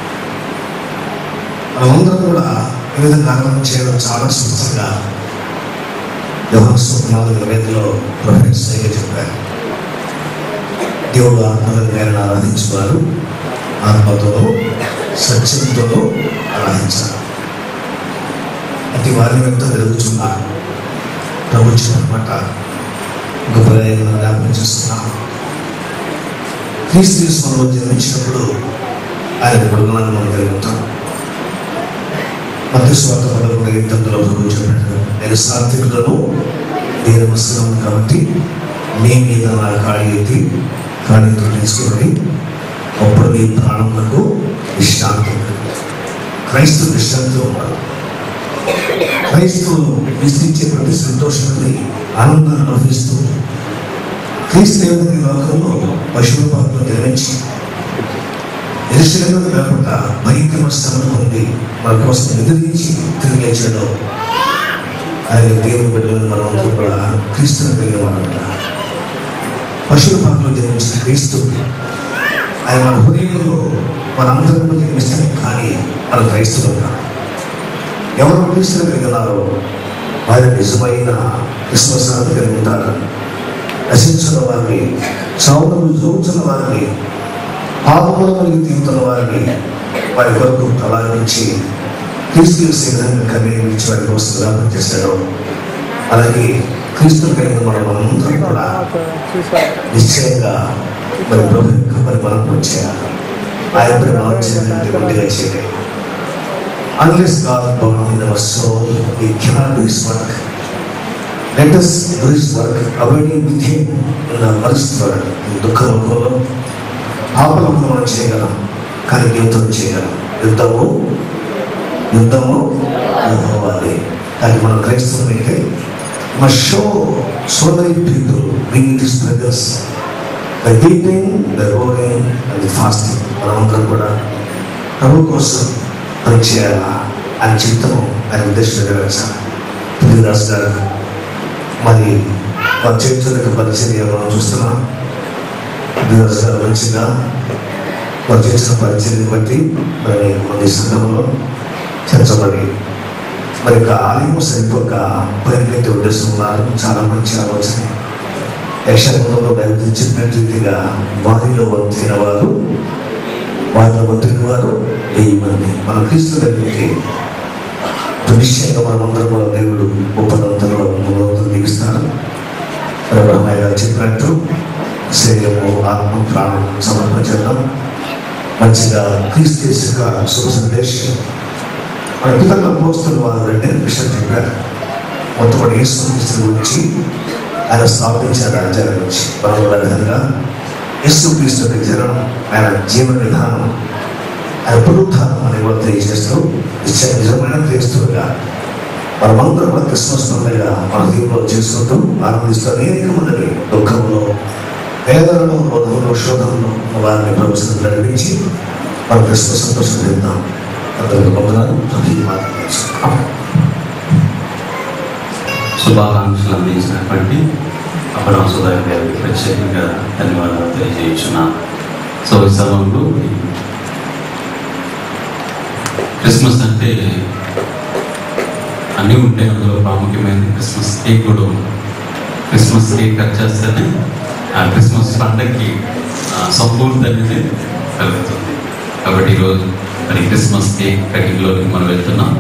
మనమందరం కూడా ఈ విధంగా ఆరంభం చేయడం చాలా స్పష్టంగా వ్యవస్థ నాలుగు నివేదిలో ప్రొఫెసర్ సైగా చెప్పారు దేవుడు ఆత్మల మేరను ఆరాధించువారు ఆత్మతోనూ సత్యంతోనూ ఆరాధించారు ప్రతి వారిని వెంట జరుగుతున్నారు ప్రభు చెప్పమాట గొప్ప జ్ఞాపకం చేస్తున్నాను క్రీస్తు మనలో జన్మించినప్పుడు ఆయన గుణాలను మనం కలిగి ఉంటాం మధ్య స్వాత పదకొండు ఇబ్బందులు ప్రభు చెప్పినట్టు నేను సాత్వికులను నేను వస్తున్నాను కాబట్టి మీ మీద నా కాళీ ఎత్తి కాళీతో తీసుకుని అప్పుడు నీ ప్రాణములకు విశ్రాంతి ఉంటుంది. క్రైస్తవులు విశ్రాంతిలో ఉన్నారు క్రైస్తవులు విసిరించే ప్రతి సంతోషాన్ని ఆనందాన్ని అనుభవిస్తూ క్రీస్తు ఏ విధంగా ఈ లోకంలో పశువుల పాపంలో జన్మించి ఎరుసలేములకు లేకుండా భయంకరమైన శ్రమను పొంది మన కోసం ఎదిరించి తిరిగి లేచాడు ఆయన దేవుని బిడ్డలను మనం అందరూ కూడా క్రీస్తుని కలిగిన వాళ్ళ పశువుల పాపంలో జన్మించిన క్రీస్తు ఆయన మన హృదయంలో మనందరిలో జన్మిస్తాం కానీ మన క్రైస్తవులు ఉన్నారు. ఎవరు క్రీస్తుని కలిగినారో వారి నిజమైన విశ్వాసాన్ని కలిగి ఉంటారు నశించిన వారిని చావును జోచున్న వారిని పాపముల కలిగి తీరుతున్న వారిని వారి కొరకు ప్రలాపించి క్రీస్తు విధంగా కన్నీరించి వారి కోసం జ్ఞాపకం చేశాడు అలాగే క్రీస్తు కలిగిన మనం మనందరం కూడా నిశ్చయంగా మరి ప్రభు యొక్క మరి మనం చేయాలి ఆయన ప్రమాణించినటువంటి ఒంటిగా చేయాలి Unless God born in our soul, we cannot do His work. Let us do His work, abiding with Him in the worst world, in దుఃఖంలో పాపలను మనం చేయగలం కానీ యుద్ధం చేయగలం యుద్ధము యుద్ధము యుద్ధవాలి కానీ మన క్రైస్తవులైతే మా show so many people being this brothers by beating the rolling and fasting మనమందరం కూడా ప్రభు కోసం పని చేయాలా ఆయన చిత్తము ఆయన ఉద్దేశం నెరవేర్చాలి తులసిదాస్ గారు మరి వారు చేస్తున్న పరిచర్య మనం చూస్తున్నాం తులసిదాస్ గారు మంచిగా వారు చేసిన పరిచర్యని బట్టి మరి మన ఈ సంఘంలో చర్చబడి మరి యొక్క ఆలయం సరిపోక పరిగెత్తే ఉద్దేశం ఉన్నారు చాలా మంచి ఆలోచన యక్షరంగంలో దైవం చెప్పినట్టు రీతిగా వారిలో వంతైన వారు వారిలో వంతైన వారు వెయ్యి మంది మన క్రీస్తు దగ్గరికి నిశ్చయంగా మనమందరం కూడా దేవుడు ఉపదంతలో మూడవంతులు మిగిస్తారు బ్రహ్మయ్య గారు చెప్పినట్టు శరీరము ఆత్మ ప్రాణం సమర్పించడం మంచిగా క్రీస్తు యొక్క శుభ సందేశం మన పిల్లల పోస్తున్న వారు రెండే విషయం చెప్పారు మొట్టమొదటి యేసు క్రీస్తు గురించి ఆయన స్థాపించిన రాజ్యాల గురించి మనం కూడా విధంగా యేసు క్రీస్తు యొక్క జనం ఆయన జీవన విధానం ఆయన పునరుద్ధానం అని కూడా తెలియజేస్తూ నిశ్చయ నిజమైన క్రీస్తులుగా మనమందరం కూడా క్రిస్మస్ పండుగ మన దీవులో చేసుకుంటూ ఆనందిస్తూ అనేక మందిని దుఃఖంలో వేదనలో రోధంలో శోధంలో వారిని ప్రభుత్వం నడిపించి మన క్రిస్మస్ సంతోషం చెప్తాం అందరికీ పొందనాలు ప్రతి మాట శుభాకాంక్షలు అందించినటువంటి అబ్రహం సుధాకర్ గారికి ప్రత్యేకంగా ధన్యవాదాలు తెలియజేస్తున్నాను సో ఈ సమయంలో క్రిస్మస్ అంటే అన్నీ ఉంటాయి అందులో ప్రాముఖ్యమైనది క్రిస్మస్ కేక్ కూడా ఉంది క్రిస్మస్ కేక్ కట్ చేస్తేనే ఆ క్రిస్మస్ పండగకి ఆ, సంపూర్ణత అనేది కలుగుతుంది కాబట్టి ఈరోజు మరి క్రిస్మస్ కేక్ కటింగ్లోకి మనం వెళ్తున్నాం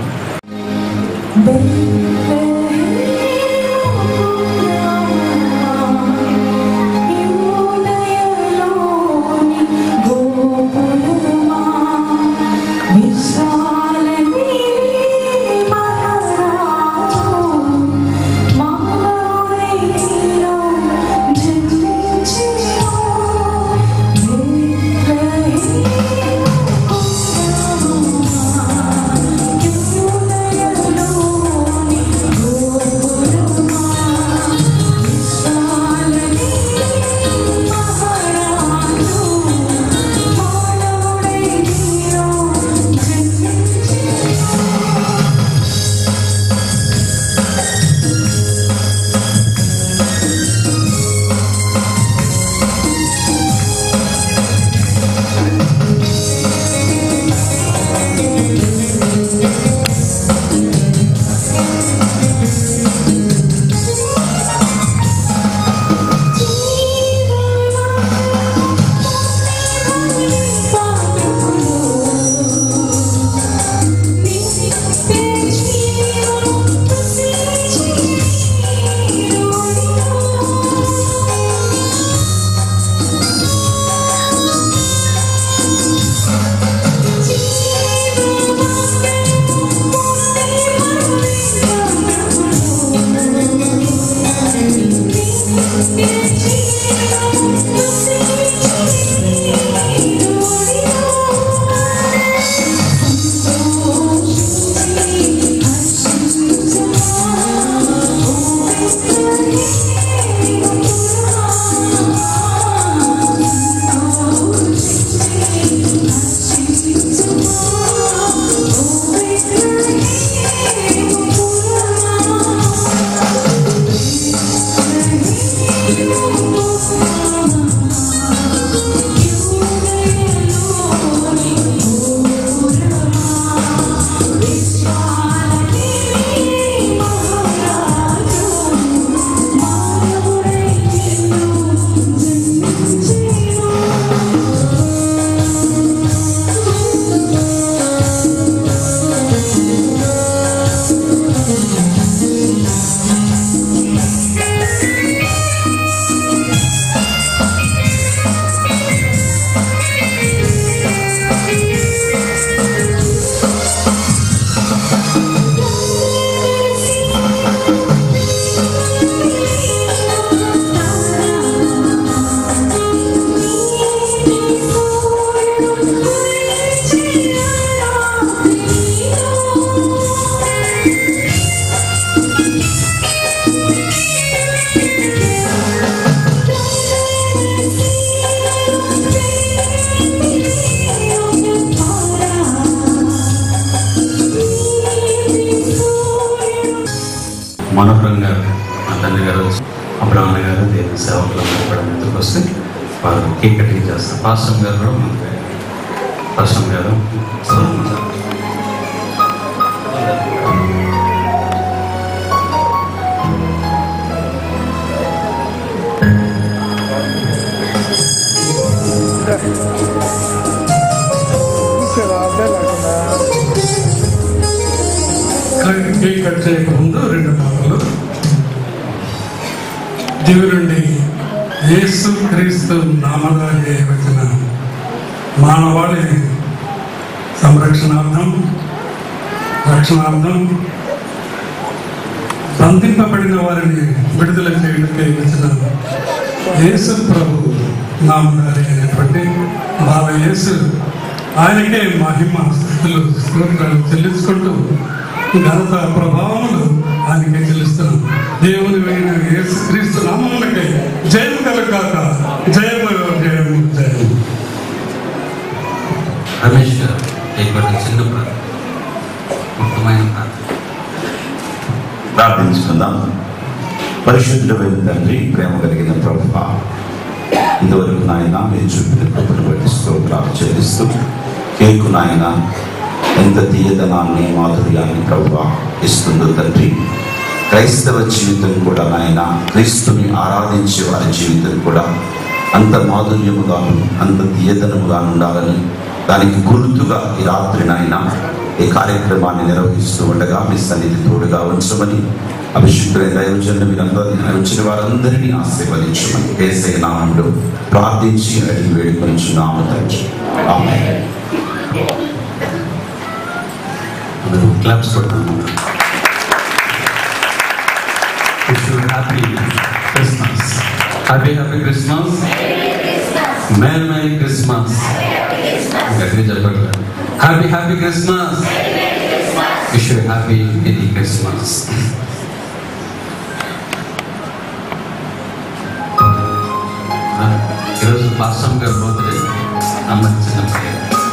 Thank you. మనోహరం గారు మా తండ్రి గారు వచ్చి అబ్రహ్మ గారు దేవుని సేవకులు కూడా ముందుకు వస్తే వారు కేక్ కటింగ్ చేస్తారు పాస్టమ్ గారు కూడా మనకి పాస్టమ్ గారు కేక్ కట్ చేయక ముందు రెండు మాటలు దేవుడండి యేసు క్రీస్తు నామధారి వచ్చిన మానవాళి సంరక్షణార్థం రక్షణార్థం బంధింపబడిన వారిని విడుదల చేయడానికి వచ్చిన యేసు ప్రభు నామధారి అయినటువంటి బాల యేసు ఆయనకే మహిమ స్థితులు స్తోత్రాలు చెల్లించుకుంటూ ఘనత ప్రభావములు ఆయనకే చెల్లిస్తున్నాం దేవుని అయిన యేసు క్రీస్తు నామములకై జయం కలగాక జయము జయము జయము రమేష్ గారు కేక్ కటింగ్ చిన్న ప్రార్థన ముఖ్యమైన ప్రార్థన ప్రార్థించుకుందాం పరిశుద్ధమైన తండ్రి ప్రేమ కలిగిన ప్రభు ఇంతవరకు నాయన మీరు చూపిన కృపను బట్టి స్తోత్రాలు చెల్లిస్తూ కేకు నాయన ఎంత తీయదనాన్ని మాధుర్యాన్ని ప్రభు ఇస్తుందో తండ్రి క్రైస్తవ జీవితం కూడా నాయన క్రీస్తుని ఆరాధించే వారి జీవితం కూడా అంత మాధుర్యముగాను అంత తీయదనముగా ఉండాలని దానికి గుర్తుగా ఈ రాత్రి నాయన ఈ కార్యక్రమాన్ని నిర్వహిస్తూ ఉండగా మీ సన్నిధి తోడుగా ఉంచమని అభిషిక్తులైన దైవజనులు మీరందరూ వచ్చిన వారందరినీ ఆశీర్వదించమని ఏసై నామంలో ప్రార్థించి అడిగి వేడుకొంచున్నాము తండ్రి ఆమేన్ అందరూ క్లాప్స్ కొడతాము happy Christmas happy happy Christmas merry merry Christmas గట్టిగా చెప్పట్లేదు happy happy Christmas wish happy merry Christmas ఈరోజు పాస్టమ్ గారు బర్త్డే అమ్మ చిన్నప్పుడు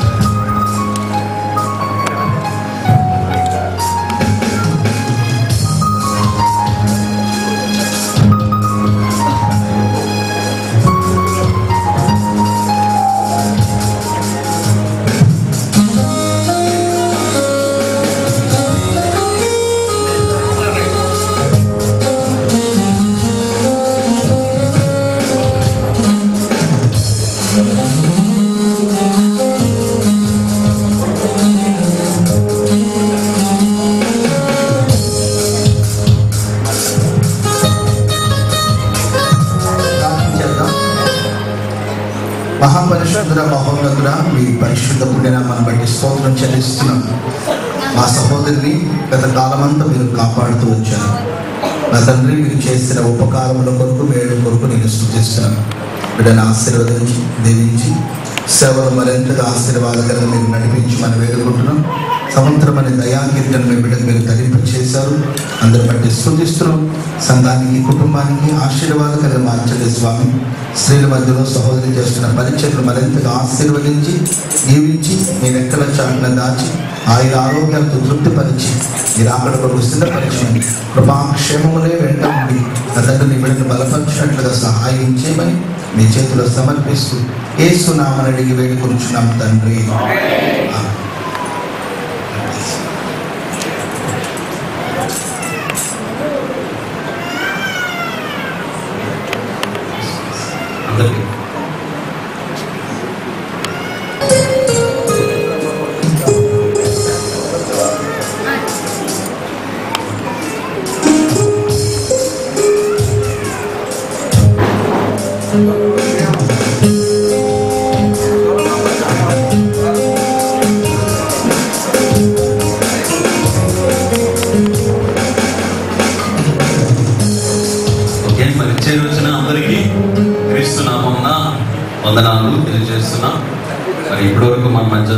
ప్రార్థించేద్దాం మహాపరిశుద్ధుల మహోన్నతుడ మీ పరిశుద్ధ పుణ్యనామాన్ని బట్టి స్తోత్రం చెల్లిస్తున్నాం మా సహోదరిని గత కాలమంతా మీరు కాపాడుతూ వచ్చారు నా తండ్రి మీరు చేసిన ఉపకారముల కొరకు మేలు కొరకు బిడ్డను ఆశీర్వదించి దీవించి సేవలు మరింతగా ఆశీర్వాదకరంగా మీరు నడిపించి మనం వేడుకుంటున్నాం సంవత్సరమని దయాకీర్తన మీ బిడ్డకు మీరు ధరింపు చేశారు అందరి బట్టి స్థుతిస్తున్నాం సంఘానికి కుటుంబానికి ఆశీర్వాదకరంగా మార్చండి స్వామి స్త్రీల మధ్యలో సహోదరి చేస్తున్న పరిచయలు మరింతగా ఆశీర్వదించి దీవించి మీ రెక్కల చాటున దాచి ఆయన ఆరోగ్యాలతో తృప్తిపరిచి మీరు అక్కడ కొరకు సిద్ధపరచండి కృపాక్షేమములే వెంట ఉండి నా తండ్రి నీ బిడ్డను బలపరిచినట్లుగా సహాయం చేయమని మీ చేతిలో సమర్పిస్తూ ఏసునామని అడిగి వేడుకొంచున్నాం తండ్రి ఆమేన్. అందరికీ ఓకే మరి చేరి వచ్చిన అందరికీ క్రీస్తు నామమున వందనాలు తెలియజేస్తున్నాం మరి ఇప్పటివరకు మన మధ్య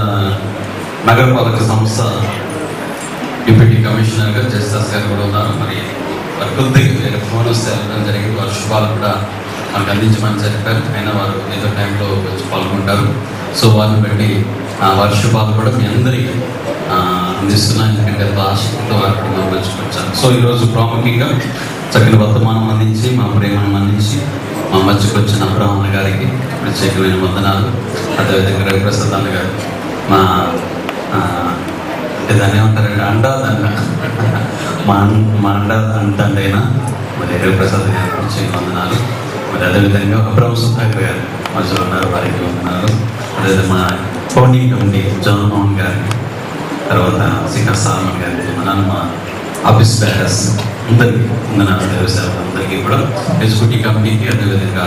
నగరపాలక సంస్థ డిప్యూటీ కమిషనర్గా జస్టిస్ గారు కూడా ఉన్నారు మరి వారి కొద్దిగా వేరే ఫోన్ వస్తే వెళ్ళడం జరిగింది వారి శుభాలు కూడా మనకు అందించమని చెప్పారు అయినా వారు ఏదో టైంలో వచ్చి పాల్గొంటారు సో వారిని బట్టి ఆ, వారి శుభాలు కూడా మీ అందరికీ ఆ, అందిస్తున్నాను ఎందుకంటే ఎంతో ఆసక్తితో వారు కూడా మనం పంచుకొచ్చాను సో ఈరోజు ప్రాముఖ్యంగా చక్కని వర్తమానం అందించి మా ప్రేమను అందించి మా మధ్యకు వచ్చిన బ్రాహ్మణ గారికి ప్రత్యేకమైన వందనాలు అదేవిధంగా రవిప్రసాద్ అన్న గారు మా ఆ, అంటే దాన్ని ఏమంటారంటే అండాదండ మా అన్- మా అండా అంటండైనా మరి రవిప్రసాద్ గారి ప్రత్యేక వందనాలు మరి అదేవిధంగా అబ్రహం సుధాకర్ గారు మధ్యలో ఉన్నారు వారికి వందనాలు అదేవిధంగా మా ఫౌండింగ్ కమిటీ జాన్ మోహన్ గారికి తర్వాత శిఖర్ సాల్మన్ గారికి వందనాలు మా ఆఫీస్ బ్యారస్ అందరికీ వందనాలు దేవసేవ అందరికీ కూడా ఎగ్జిక్యూటివ్ కమిటీకి అదేవిధంగా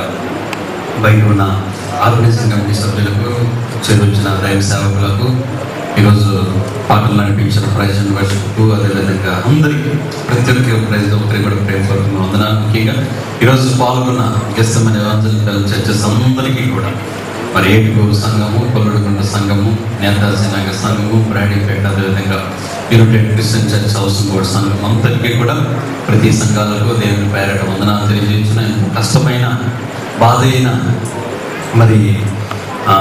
బయట ఉన్న ఆర్గనైజింగ్ కమిటీ సభ్యులకు చేరువచ్చిన దైవ సేవకులకు ఈరోజు పాటలు నడిపించిన ప్రైజ్ వర్షిప్కు అదేవిధంగా అందరికీ ప్రతి ఒక్కరి ప్రైజ్ ఒకరికి కూడా ప్రేమపూర్వకంగా వందనాలు ముఖ్యంగా ఈరోజు పాల్గొన్న గెస్తమైన ఎవాంజలికల్ చర్చెస్ అందరికీ కూడా మరి ఏటుగూరు సంఘము కొల్లడుగుంట సంఘము నేతాజీ నగర్ సంఘము బ్రాడీపేట అదేవిధంగా united Christian church house board సంఘం అందరికీ కూడా ప్రతి సంఘాలకు దేవుని పేరట వందనాలు తెలియజేసిన కష్టమైన బాధ అయిన మరి ఆ,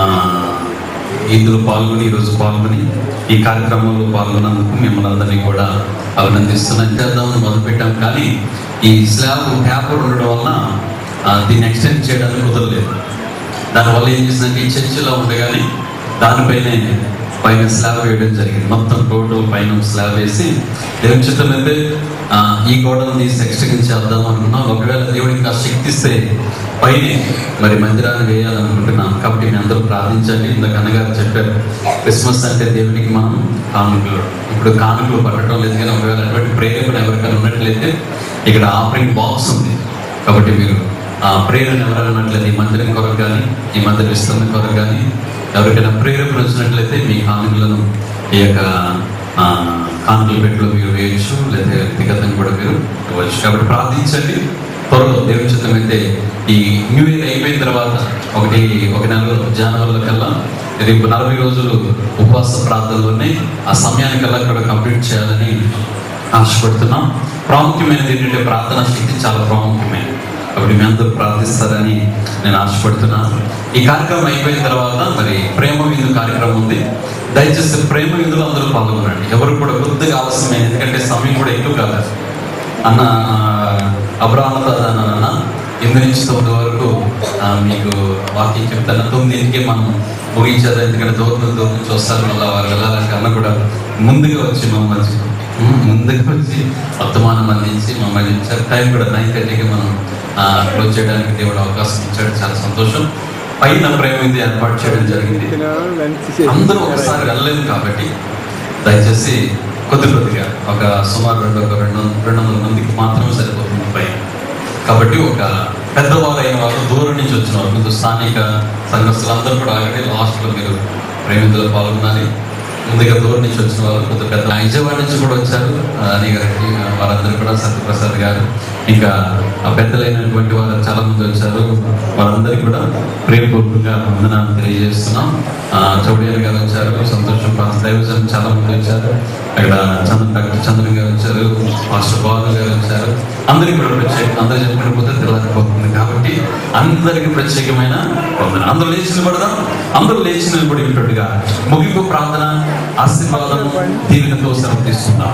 ఇందులో పాల్గొని ఈరోజు పాల్గొని ఈ కార్యక్రమంలో పాల్గొన్నందుకు మిమ్మల్ని అందరినీ కూడా అభినందిస్తున్నాం చేద్దామని మొదలుపెట్టాం కానీ ఈ స్లాబ్ పేపర్ ఉండడం వలన ఆ, దీన్ని ఎక్స్టెండ్ చేయడానికి కుదరలేదు దానివల్ల ఏం చేసిందంటే ఈ చర్చిలో ఉండగానే దానిపైనే పైన స్లాబ్ వేయడం జరిగింది మొత్తం టోటల్ పైన స్లాబ్ వేసి దేవుని చిత్తం అయితే ఆ, ఈ గోడను తీసి ఎక్స్టెండ్ చేద్దాం అనుకున్నాం ఒకవేళ దేవుడికి ఆ శక్తి ఇస్తే పైన మరి మందిరాన్ని వేయాలనుకుంటున్నాం కాబట్టి మీ అందరూ ప్రార్థించండి ఇందాక అన్నగారు చెప్పారు క్రిస్మస్ అంటే దేవునికి మనం కానుకలు ఇప్పుడు కానుకలు పట్టడం లేదు కానీ ఒకవేళ అటువంటి ప్రేరేపణ ఎవరికైనా ఉన్నట్లయితే ఇక్కడ ఆఫరింగ్ బాక్స్ ఉంది కాబట్టి మీరు ఆ ప్రేరణ ఎవరైనా ఉన్నట్లయితే ఈ మందిరం కొరకు కానీ ఈ మందిర విస్తరణ కొరకు కానీ ఎవరికైనా ప్రేరేపణ వచ్చినట్లయితే మీ కానుకలను ఈ యొక్క ఆ, కానుకల పెట్టులో మీరు వేయచ్చు లేదా వ్యక్తిగతంగా కూడా మీరు ఇవ్వచ్చు కాబట్టి ప్రార్థించండి త్వరలో దేవుని చిత్తం అయితే ఈ న్యూ ఇయర్ అయిపోయిన తర్వాత ఒకటి ఒక నెల జనవరిలో కల్లా రేపు నలభై రోజులు ఉపవాస ప్రార్థనలు ఉన్నాయి ఆ సమయానికల్లా కూడా కంప్లీట్ చేయాలని ఆశపడుతున్నాం ప్రాముఖ్యమైనది ఏంటంటే ప్రార్థనా శక్తి చాలా ప్రాముఖ్యమైనది కాబట్టి మీ అందరూ ప్రార్థిస్తారని నేను ఆశపడుతున్నాను ఈ కార్యక్రమం అయిపోయిన తర్వాత మరి ప్రేమ విందు కార్యక్రమం ఉంది దయచేసి ప్రేమ విందులో అందరూ పాల్గొనండి ఎవరు కూడా కొద్దిగా ఆలస్యమైంది ఎందుకంటే సమయం కూడా ఎక్కువ కాదు అన్న అబ్రాహ్మత అన్న ఎనిమిది నుంచి తొమ్మిది వరకు ఆ, మీకు వాకింగ్ చెప్తాను తొమ్మిదింటికి మనం ముగించేది ఎందుకంటే దూరం దూరం నుంచి వస్తారు మళ్ళీ వారు వెళ్ళాలంటే అన్న కూడా ముందుగా వచ్చి మమ్మల్ని ఉమ్, ముందుగా వచ్చి వర్తమానం అందించి మమ్మల్ని ఇచ్చారు టైం కూడా నైన్ థర్టీకి మనం క్లోజ్ చేయడానికి దేవుడు అవకాశం ఇచ్చాడు చాలా సంతోషం పైన ప్రేమ ఇది ఏర్పాటు చేయడం జరిగింది అందరూ ఒకసారి వెళ్ళలేదు కాబట్టి దయచేసి కొద్ది కొద్దిగా ఒక సుమారు రెండు ఒక రెండు వందల- రెండు వందల మందికి మాత్రమే సరిపోతుంది పైన కాబట్టి ఒక పెద్దవారు అయిన వాళ్ళు దూరం నుంచి వచ్చిన వాళ్ళు ముందు స్థానిక సంఘస్థులందరూ కూడా ఆల్రెడీ లాస్ట్లో మీరు ప్రేమితులు పాల్గొనాలి ముందుగా దూరం నుంచి వచ్చిన వాళ్ళు కొంత పెద్ద విజయవాడ నుంచి కూడా వచ్చారు ఆ, అని గారికి ఆ, వారందరూ కూడా సత్యప్రసాద్ గారు ఇంకా ఆ పెద్దలైనటువంటి వారు చాలా మంది వచ్చారు వారందరికీ కూడా ప్రేమపూర్వకంగా వందనాలు తెలియజేస్తున్నాం ఆ, చౌడేరు గారు వచ్చారు సంతోషం పాస్ దైవజనం చాలా మంది వచ్చారు అక్కడ చంద్ర డాక్టర్ చంద్రన్ గారు వచ్చారు మాస్టర్ బాలు గారు వచ్చారు అందరికీ కూడా ప్రత్యేక అందరూ చెప్పిన పోతే తెల్లారిపోతుంది కాబట్టి అందరికీ ప్రత్యేకమైన వందన అందరూ లేచి నిలబడదాం అందరూ లేచి నిలబడినట్టుగా ముగింపు ప్రార్థన ఆశీర్వాదం దీవెనతో సెలవు తీసుకుందాం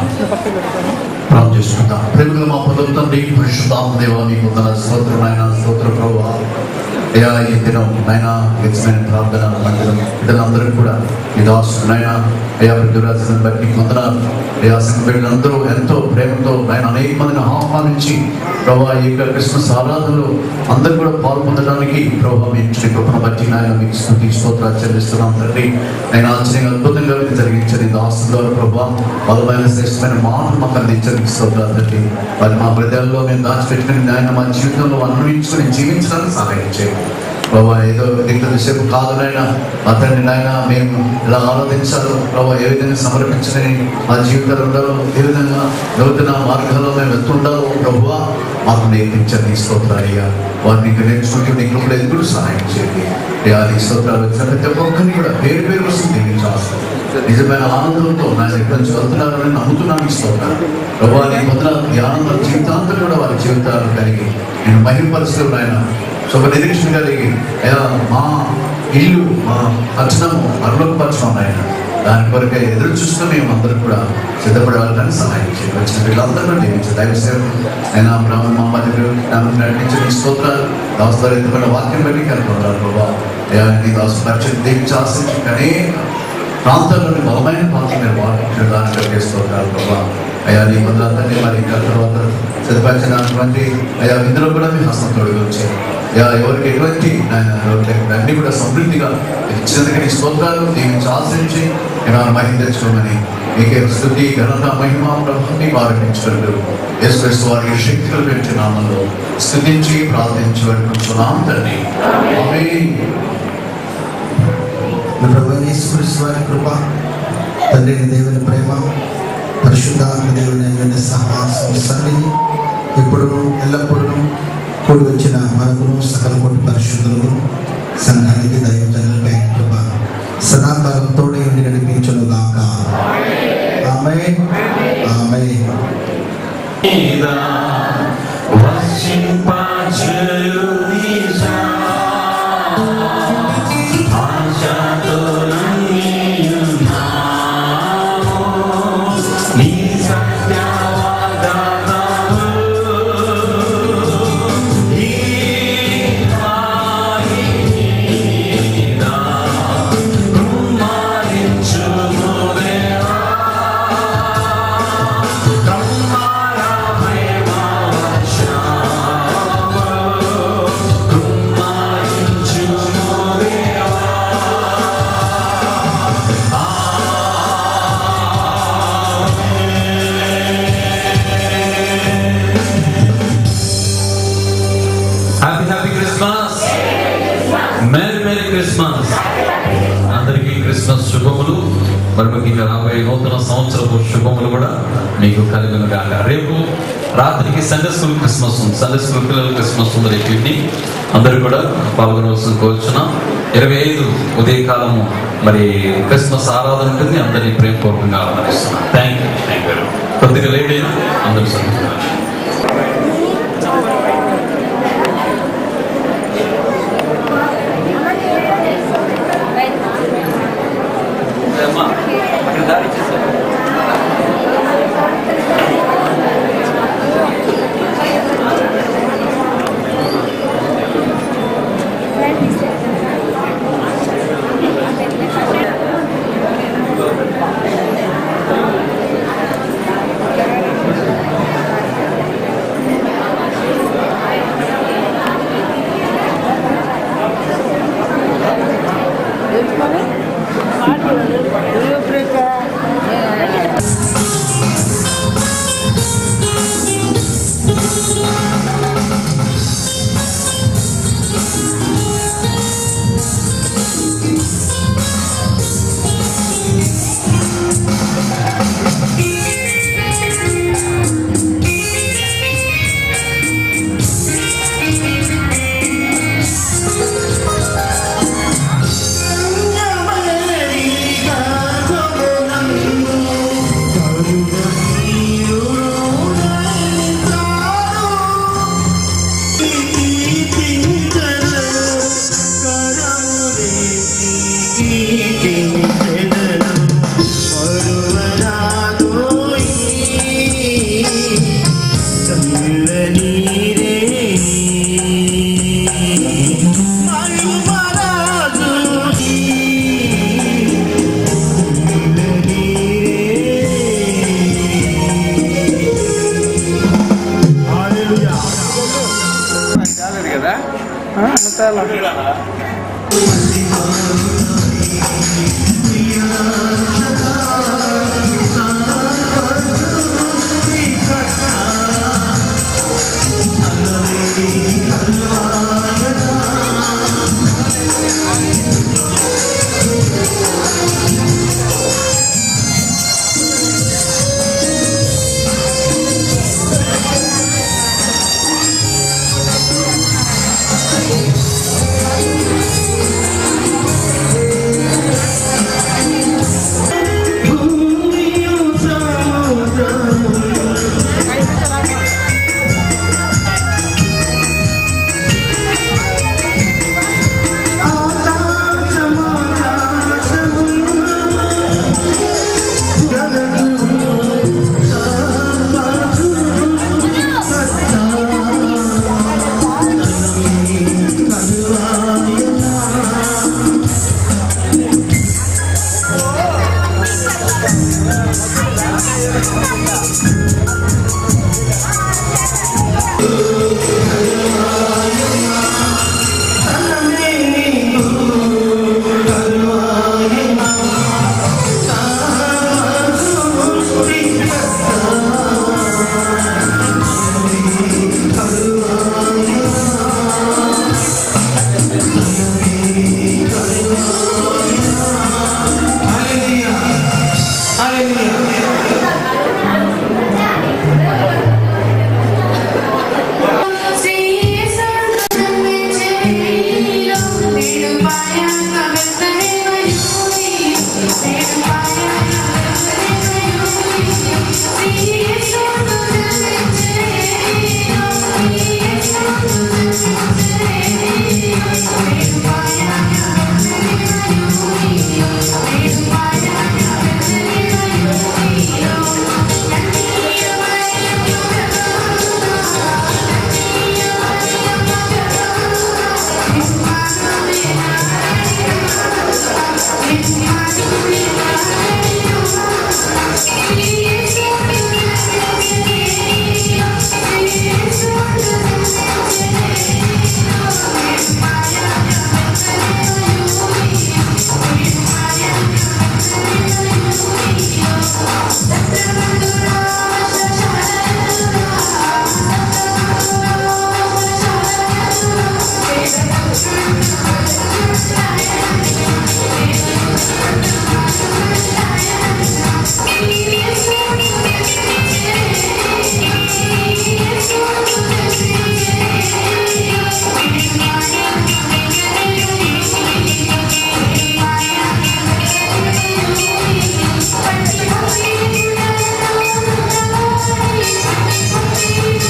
ప్రార్థన చేసుకుందాం ప్రేమగా మా పదవి తండ్రి పరిశుద్ధాత్మ దేవా మీకు వందన స్తోత్రం నాయన స్తోత్ర ప్రభు అయ్యా ఈ దినం నాయన గెలిచిన ప్రార్థన మందిరం బిడ్డలందరూ కూడా ఈ దాసు నాయన అయ్యా దురాశను బట్టి నీకు వందనాలు అయ్యా సంఘ బిడ్డలందరూ ఎంతో ప్రేమతో ఆయన అనేక మందిని ఆహ్వానించి ప్రభా ఈ యొక్క క్రిస్మస్ ఆరాధనలో అందరూ కూడా పాల్పొందడానికి ప్రభావ మీ ఇచ్చిన కృపను బట్టి నాయన మీకు స్థుతి స్తోత్రాలు చెల్లిస్తున్నాం తండ్రి నేను ఆశ్చర్యంగా అద్భుతంగా మీరు జరిగించండి దాసు ద్వారా ప్రభా బలమైన శ్రేష్టమైన మాటలు మాకు అందించడానికి స్తోత్రాలు తండ్రి వారి మా హృదయాల్లో మేము దాచిపెట్టుకుని నాయన మా జీవితంలో అన్వయించుకుని జీవించడానికి సహాయం చేయండి ప్రభా ఏదో ఇంతసేపు కాదునైనా అతన్ని నాయన మేము ఇలా ఆరాధించాలో ప్రభా ఏ విధంగా సమర్పించని మా జీవితాలు ఉండాలో ఏ విధంగా నూతన మార్గాల్లో మేము వెళ్తుండాలో ప్రభువా మాకు నేర్పించండి స్తోత్రాలయ్యా వారిని నేర్చుకుంటూ నీ కృపలో ఎదుగుడు సహాయం చేయండి అయ్యా నీ స్తోత్రాలు వచ్చిన ప్రతి ఒక్కరిని కూడా పేరు పేరు వస్తుంది నీ చాలు నిజమైన ఆనందంతో నా ఎక్కడి నుంచి వెళ్తున్నారని నమ్ముతున్నాను ఈ స్తోత్రాలు ప్రభా నీ పొందిన ఈ ఆనందం జీవితాంతం కూడా వారి జీవితాలు కలిగి నేను మహిమపరుస్తూ ఆయన శుభ నిరీక్షణ కలిగి అయ్యా మా ఇల్లు మా పచ్చనము పరలోకపరచడం ఆయన దాని కొరకే ఎదురు చూస్తూ మేము అందరం కూడా సిద్ధపడాలని సహాయం చేయండి వచ్చిన వీళ్ళందరూ జీవించి దైవ సేవలు అయినా బ్రాహ్మణ మమ్మల్ని నడిపించిన ఈ స్తోత్రాలు దాస్తారు ఎత్తుకున్న వాక్యం బట్టి కనుకుంటారు బాబా అయ్యా నీ దాసు పరిచయం దీవించి ఆశించి అనేక ప్రాంతాల్లోని బలమైన ప్రాంతం మీరు వాడుకుంటారు కలిగేస్తుంటారు ప్రభా అయ్యా నీ పొందాలని మరి ఇంకా తర్వాత సిద్ధపరిచినటువంటి అయ్యా ఇందులో కూడా మీ హస్తం తోడుగా వచ్చాయి అయ్యా ఎవరికి ఎటువంటి అన్ని కూడా సమృద్ధిగా ఇచ్చినందుకు నీ స్తోత్రాలు దీనికి ఆశ్రయించి ఇలా మహిమ తెచ్చుకోమని మీకే స్థుతి ఘనత మహిమ ప్రభుత్వం ఆరోపించారు యేసు వారికి శక్తులు పెంచిన నామంలో స్థుతించి ప్రార్థించి వేడుకుంటున్నాం తండ్రి ఆమేన్. మన ప్రభు యేసుక్రీస్తు వారి కృప తండ్రి అయిన దేవుని ప్రేమ పరిశుద్ధాత్మ దేవుని అయిన సహవాసం సన్నిధి ఇప్పుడు ఎల్లప్పుడూ కూడి వచ్చిన మనకును సకల కోటి పరిశుద్ధులను సంఘానికి దైవజనులపై కృప సదాకాలం తోడే ఉండి నడిపించను గాక ఆమె ఆమె happy happy Christmas merry merry Christmas అందరికీ క్రిస్మస్ శుభములు మరి ముఖ్యంగా రాబోయే నూతన సంవత్సరపు శుభములు కూడా మీకు కలిగిన కాక రేపు రాత్రికి సండే స్కూల్ క్రిస్మస్ ఉంది సండే స్కూల్ పిల్లల క్రిస్మస్ ఉంది రేపు ఈవినింగ్ అందరూ కూడా పాల్గొనవలసిన కోరుచున్నాం ఇరవై ఐదు ఉదయకాలము మరి క్రిస్మస్ ఆరాధన ఉంటుంది అందరినీ ప్రేమపూర్వకంగా ఆరాధిస్తున్నాం థ్యాంక్ యూ థ్యాంక్ యూ కొద్దిగా లేట్ అయినా అందరూ సంతోషంగా Thank అన్నది కదా ఆ, అన్నతాల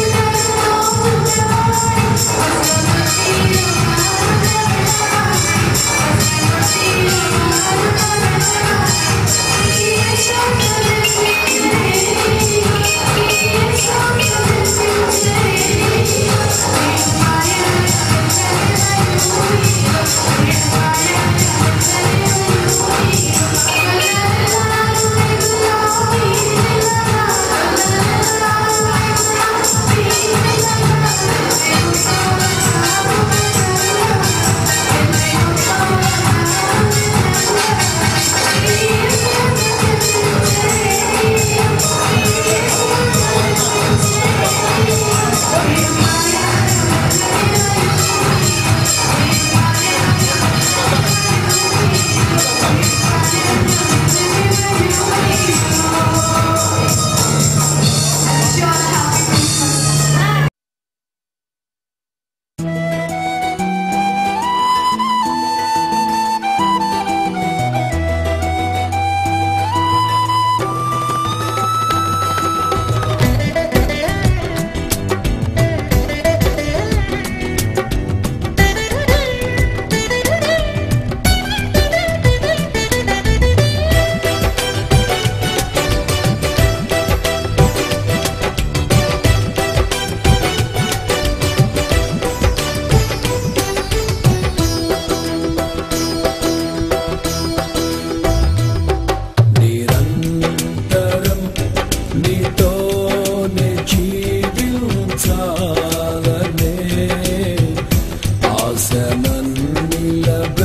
Thank you.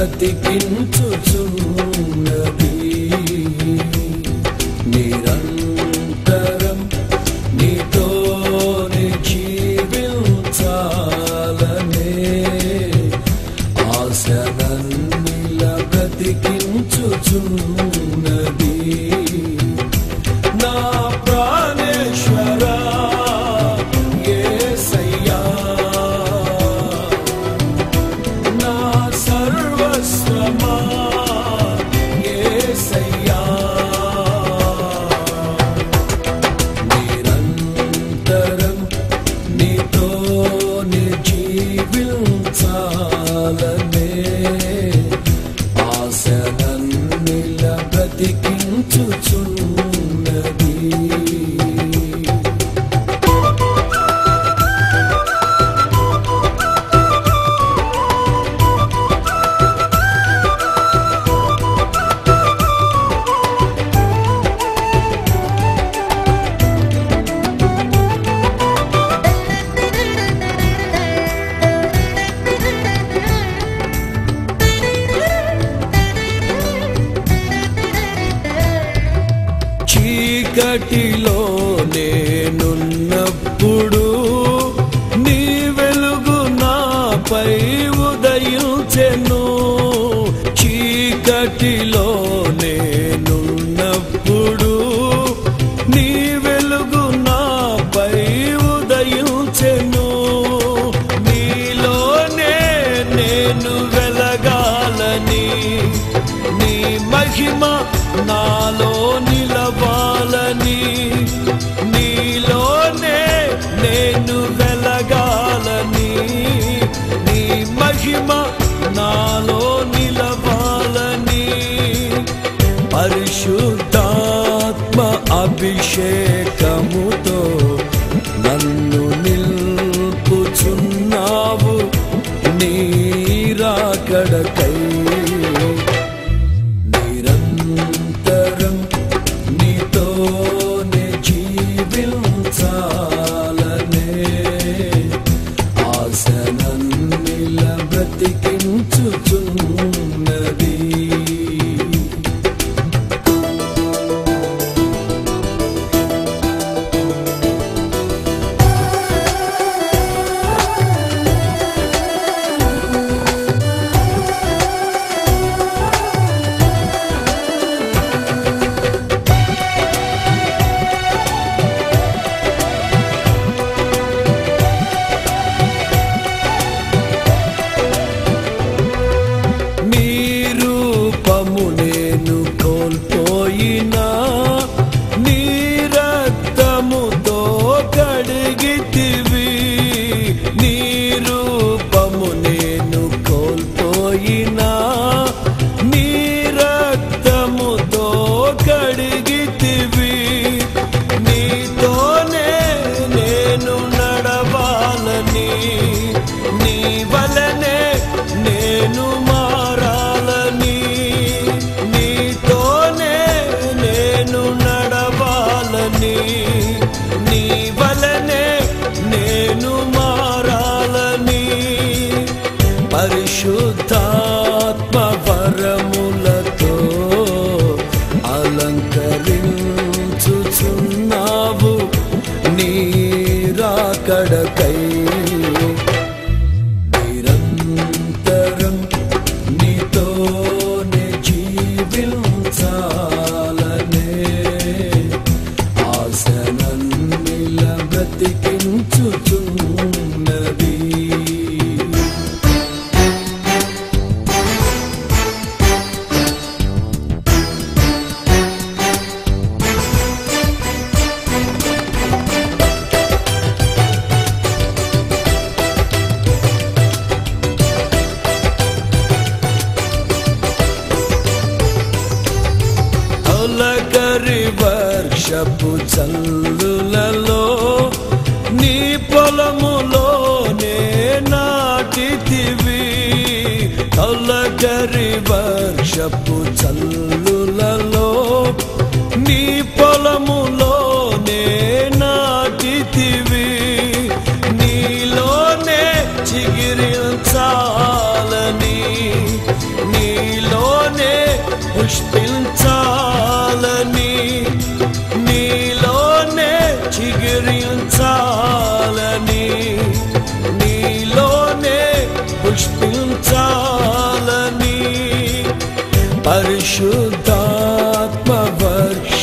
బ్రతికించుచున్నది నిరంతరం నీతోనే జీవించాలనే ఆశనన్నిల బ్రతికించుచున్నది నా ప్రాణేశ్వరా యేసయ్యా నా సర్వస్వమా యేసయ్యా నిరంతరం నీతోనే జీవించాలనే ఆశనన్నిల బ్రతికించుచున్నది చీకటిలో నేనున్నప్పుడు నీ వెలుగు నాపై ఉదయించెను చీకటిలో నేనున్నప్పుడు నీ వెలుగు నాపై ఉదయించెను నీలోనే నేను వెలగాలని నీ మహిమ నాలో నిలవాలని నీలోనే నేను వెలగాలని నీ మహిమ నాలో నిలవాలని పరిశుద్ధాత్మ అభిషేకముతో నన్ను నిల్పుచున్నావు నీరాకడకై నిరంతరం నీతోనే జీవించాలనే ఆశనన్నిల బ్రతికించుచున్నది నీ రూపము నేను కోల్పోయినా నీ రక్తముతో కడిగితివి నీ రూపము నేను కోల్పోయినా నీ రక్తముతో కడిగితివి నీతోనే నేను నడవాలని నీ వలనే నేను మారాలని నీతోనే నేను నడవాలని నీ వలనే నేను మారాలని పరిశుద్ధాత్మ వరములతో అలంకరించుచున్నావు నీరాకడకై నిరంతరం నీతోనే జీవించాలనే ఆశనన్నిల బ్రతికించుచున్నది తొలకరి వర్షపు చల్లులలో నీ పొలములోనే నాటితివి తొలకరి వర్షపు చల్లులలో నీ పొలములోనే నాటితివి నీలోనే చిగిరించాలని నీ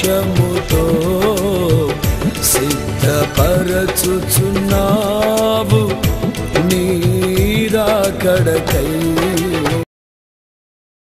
భారముతో సిద్ధపరచుచున్నావు నీరాకడకై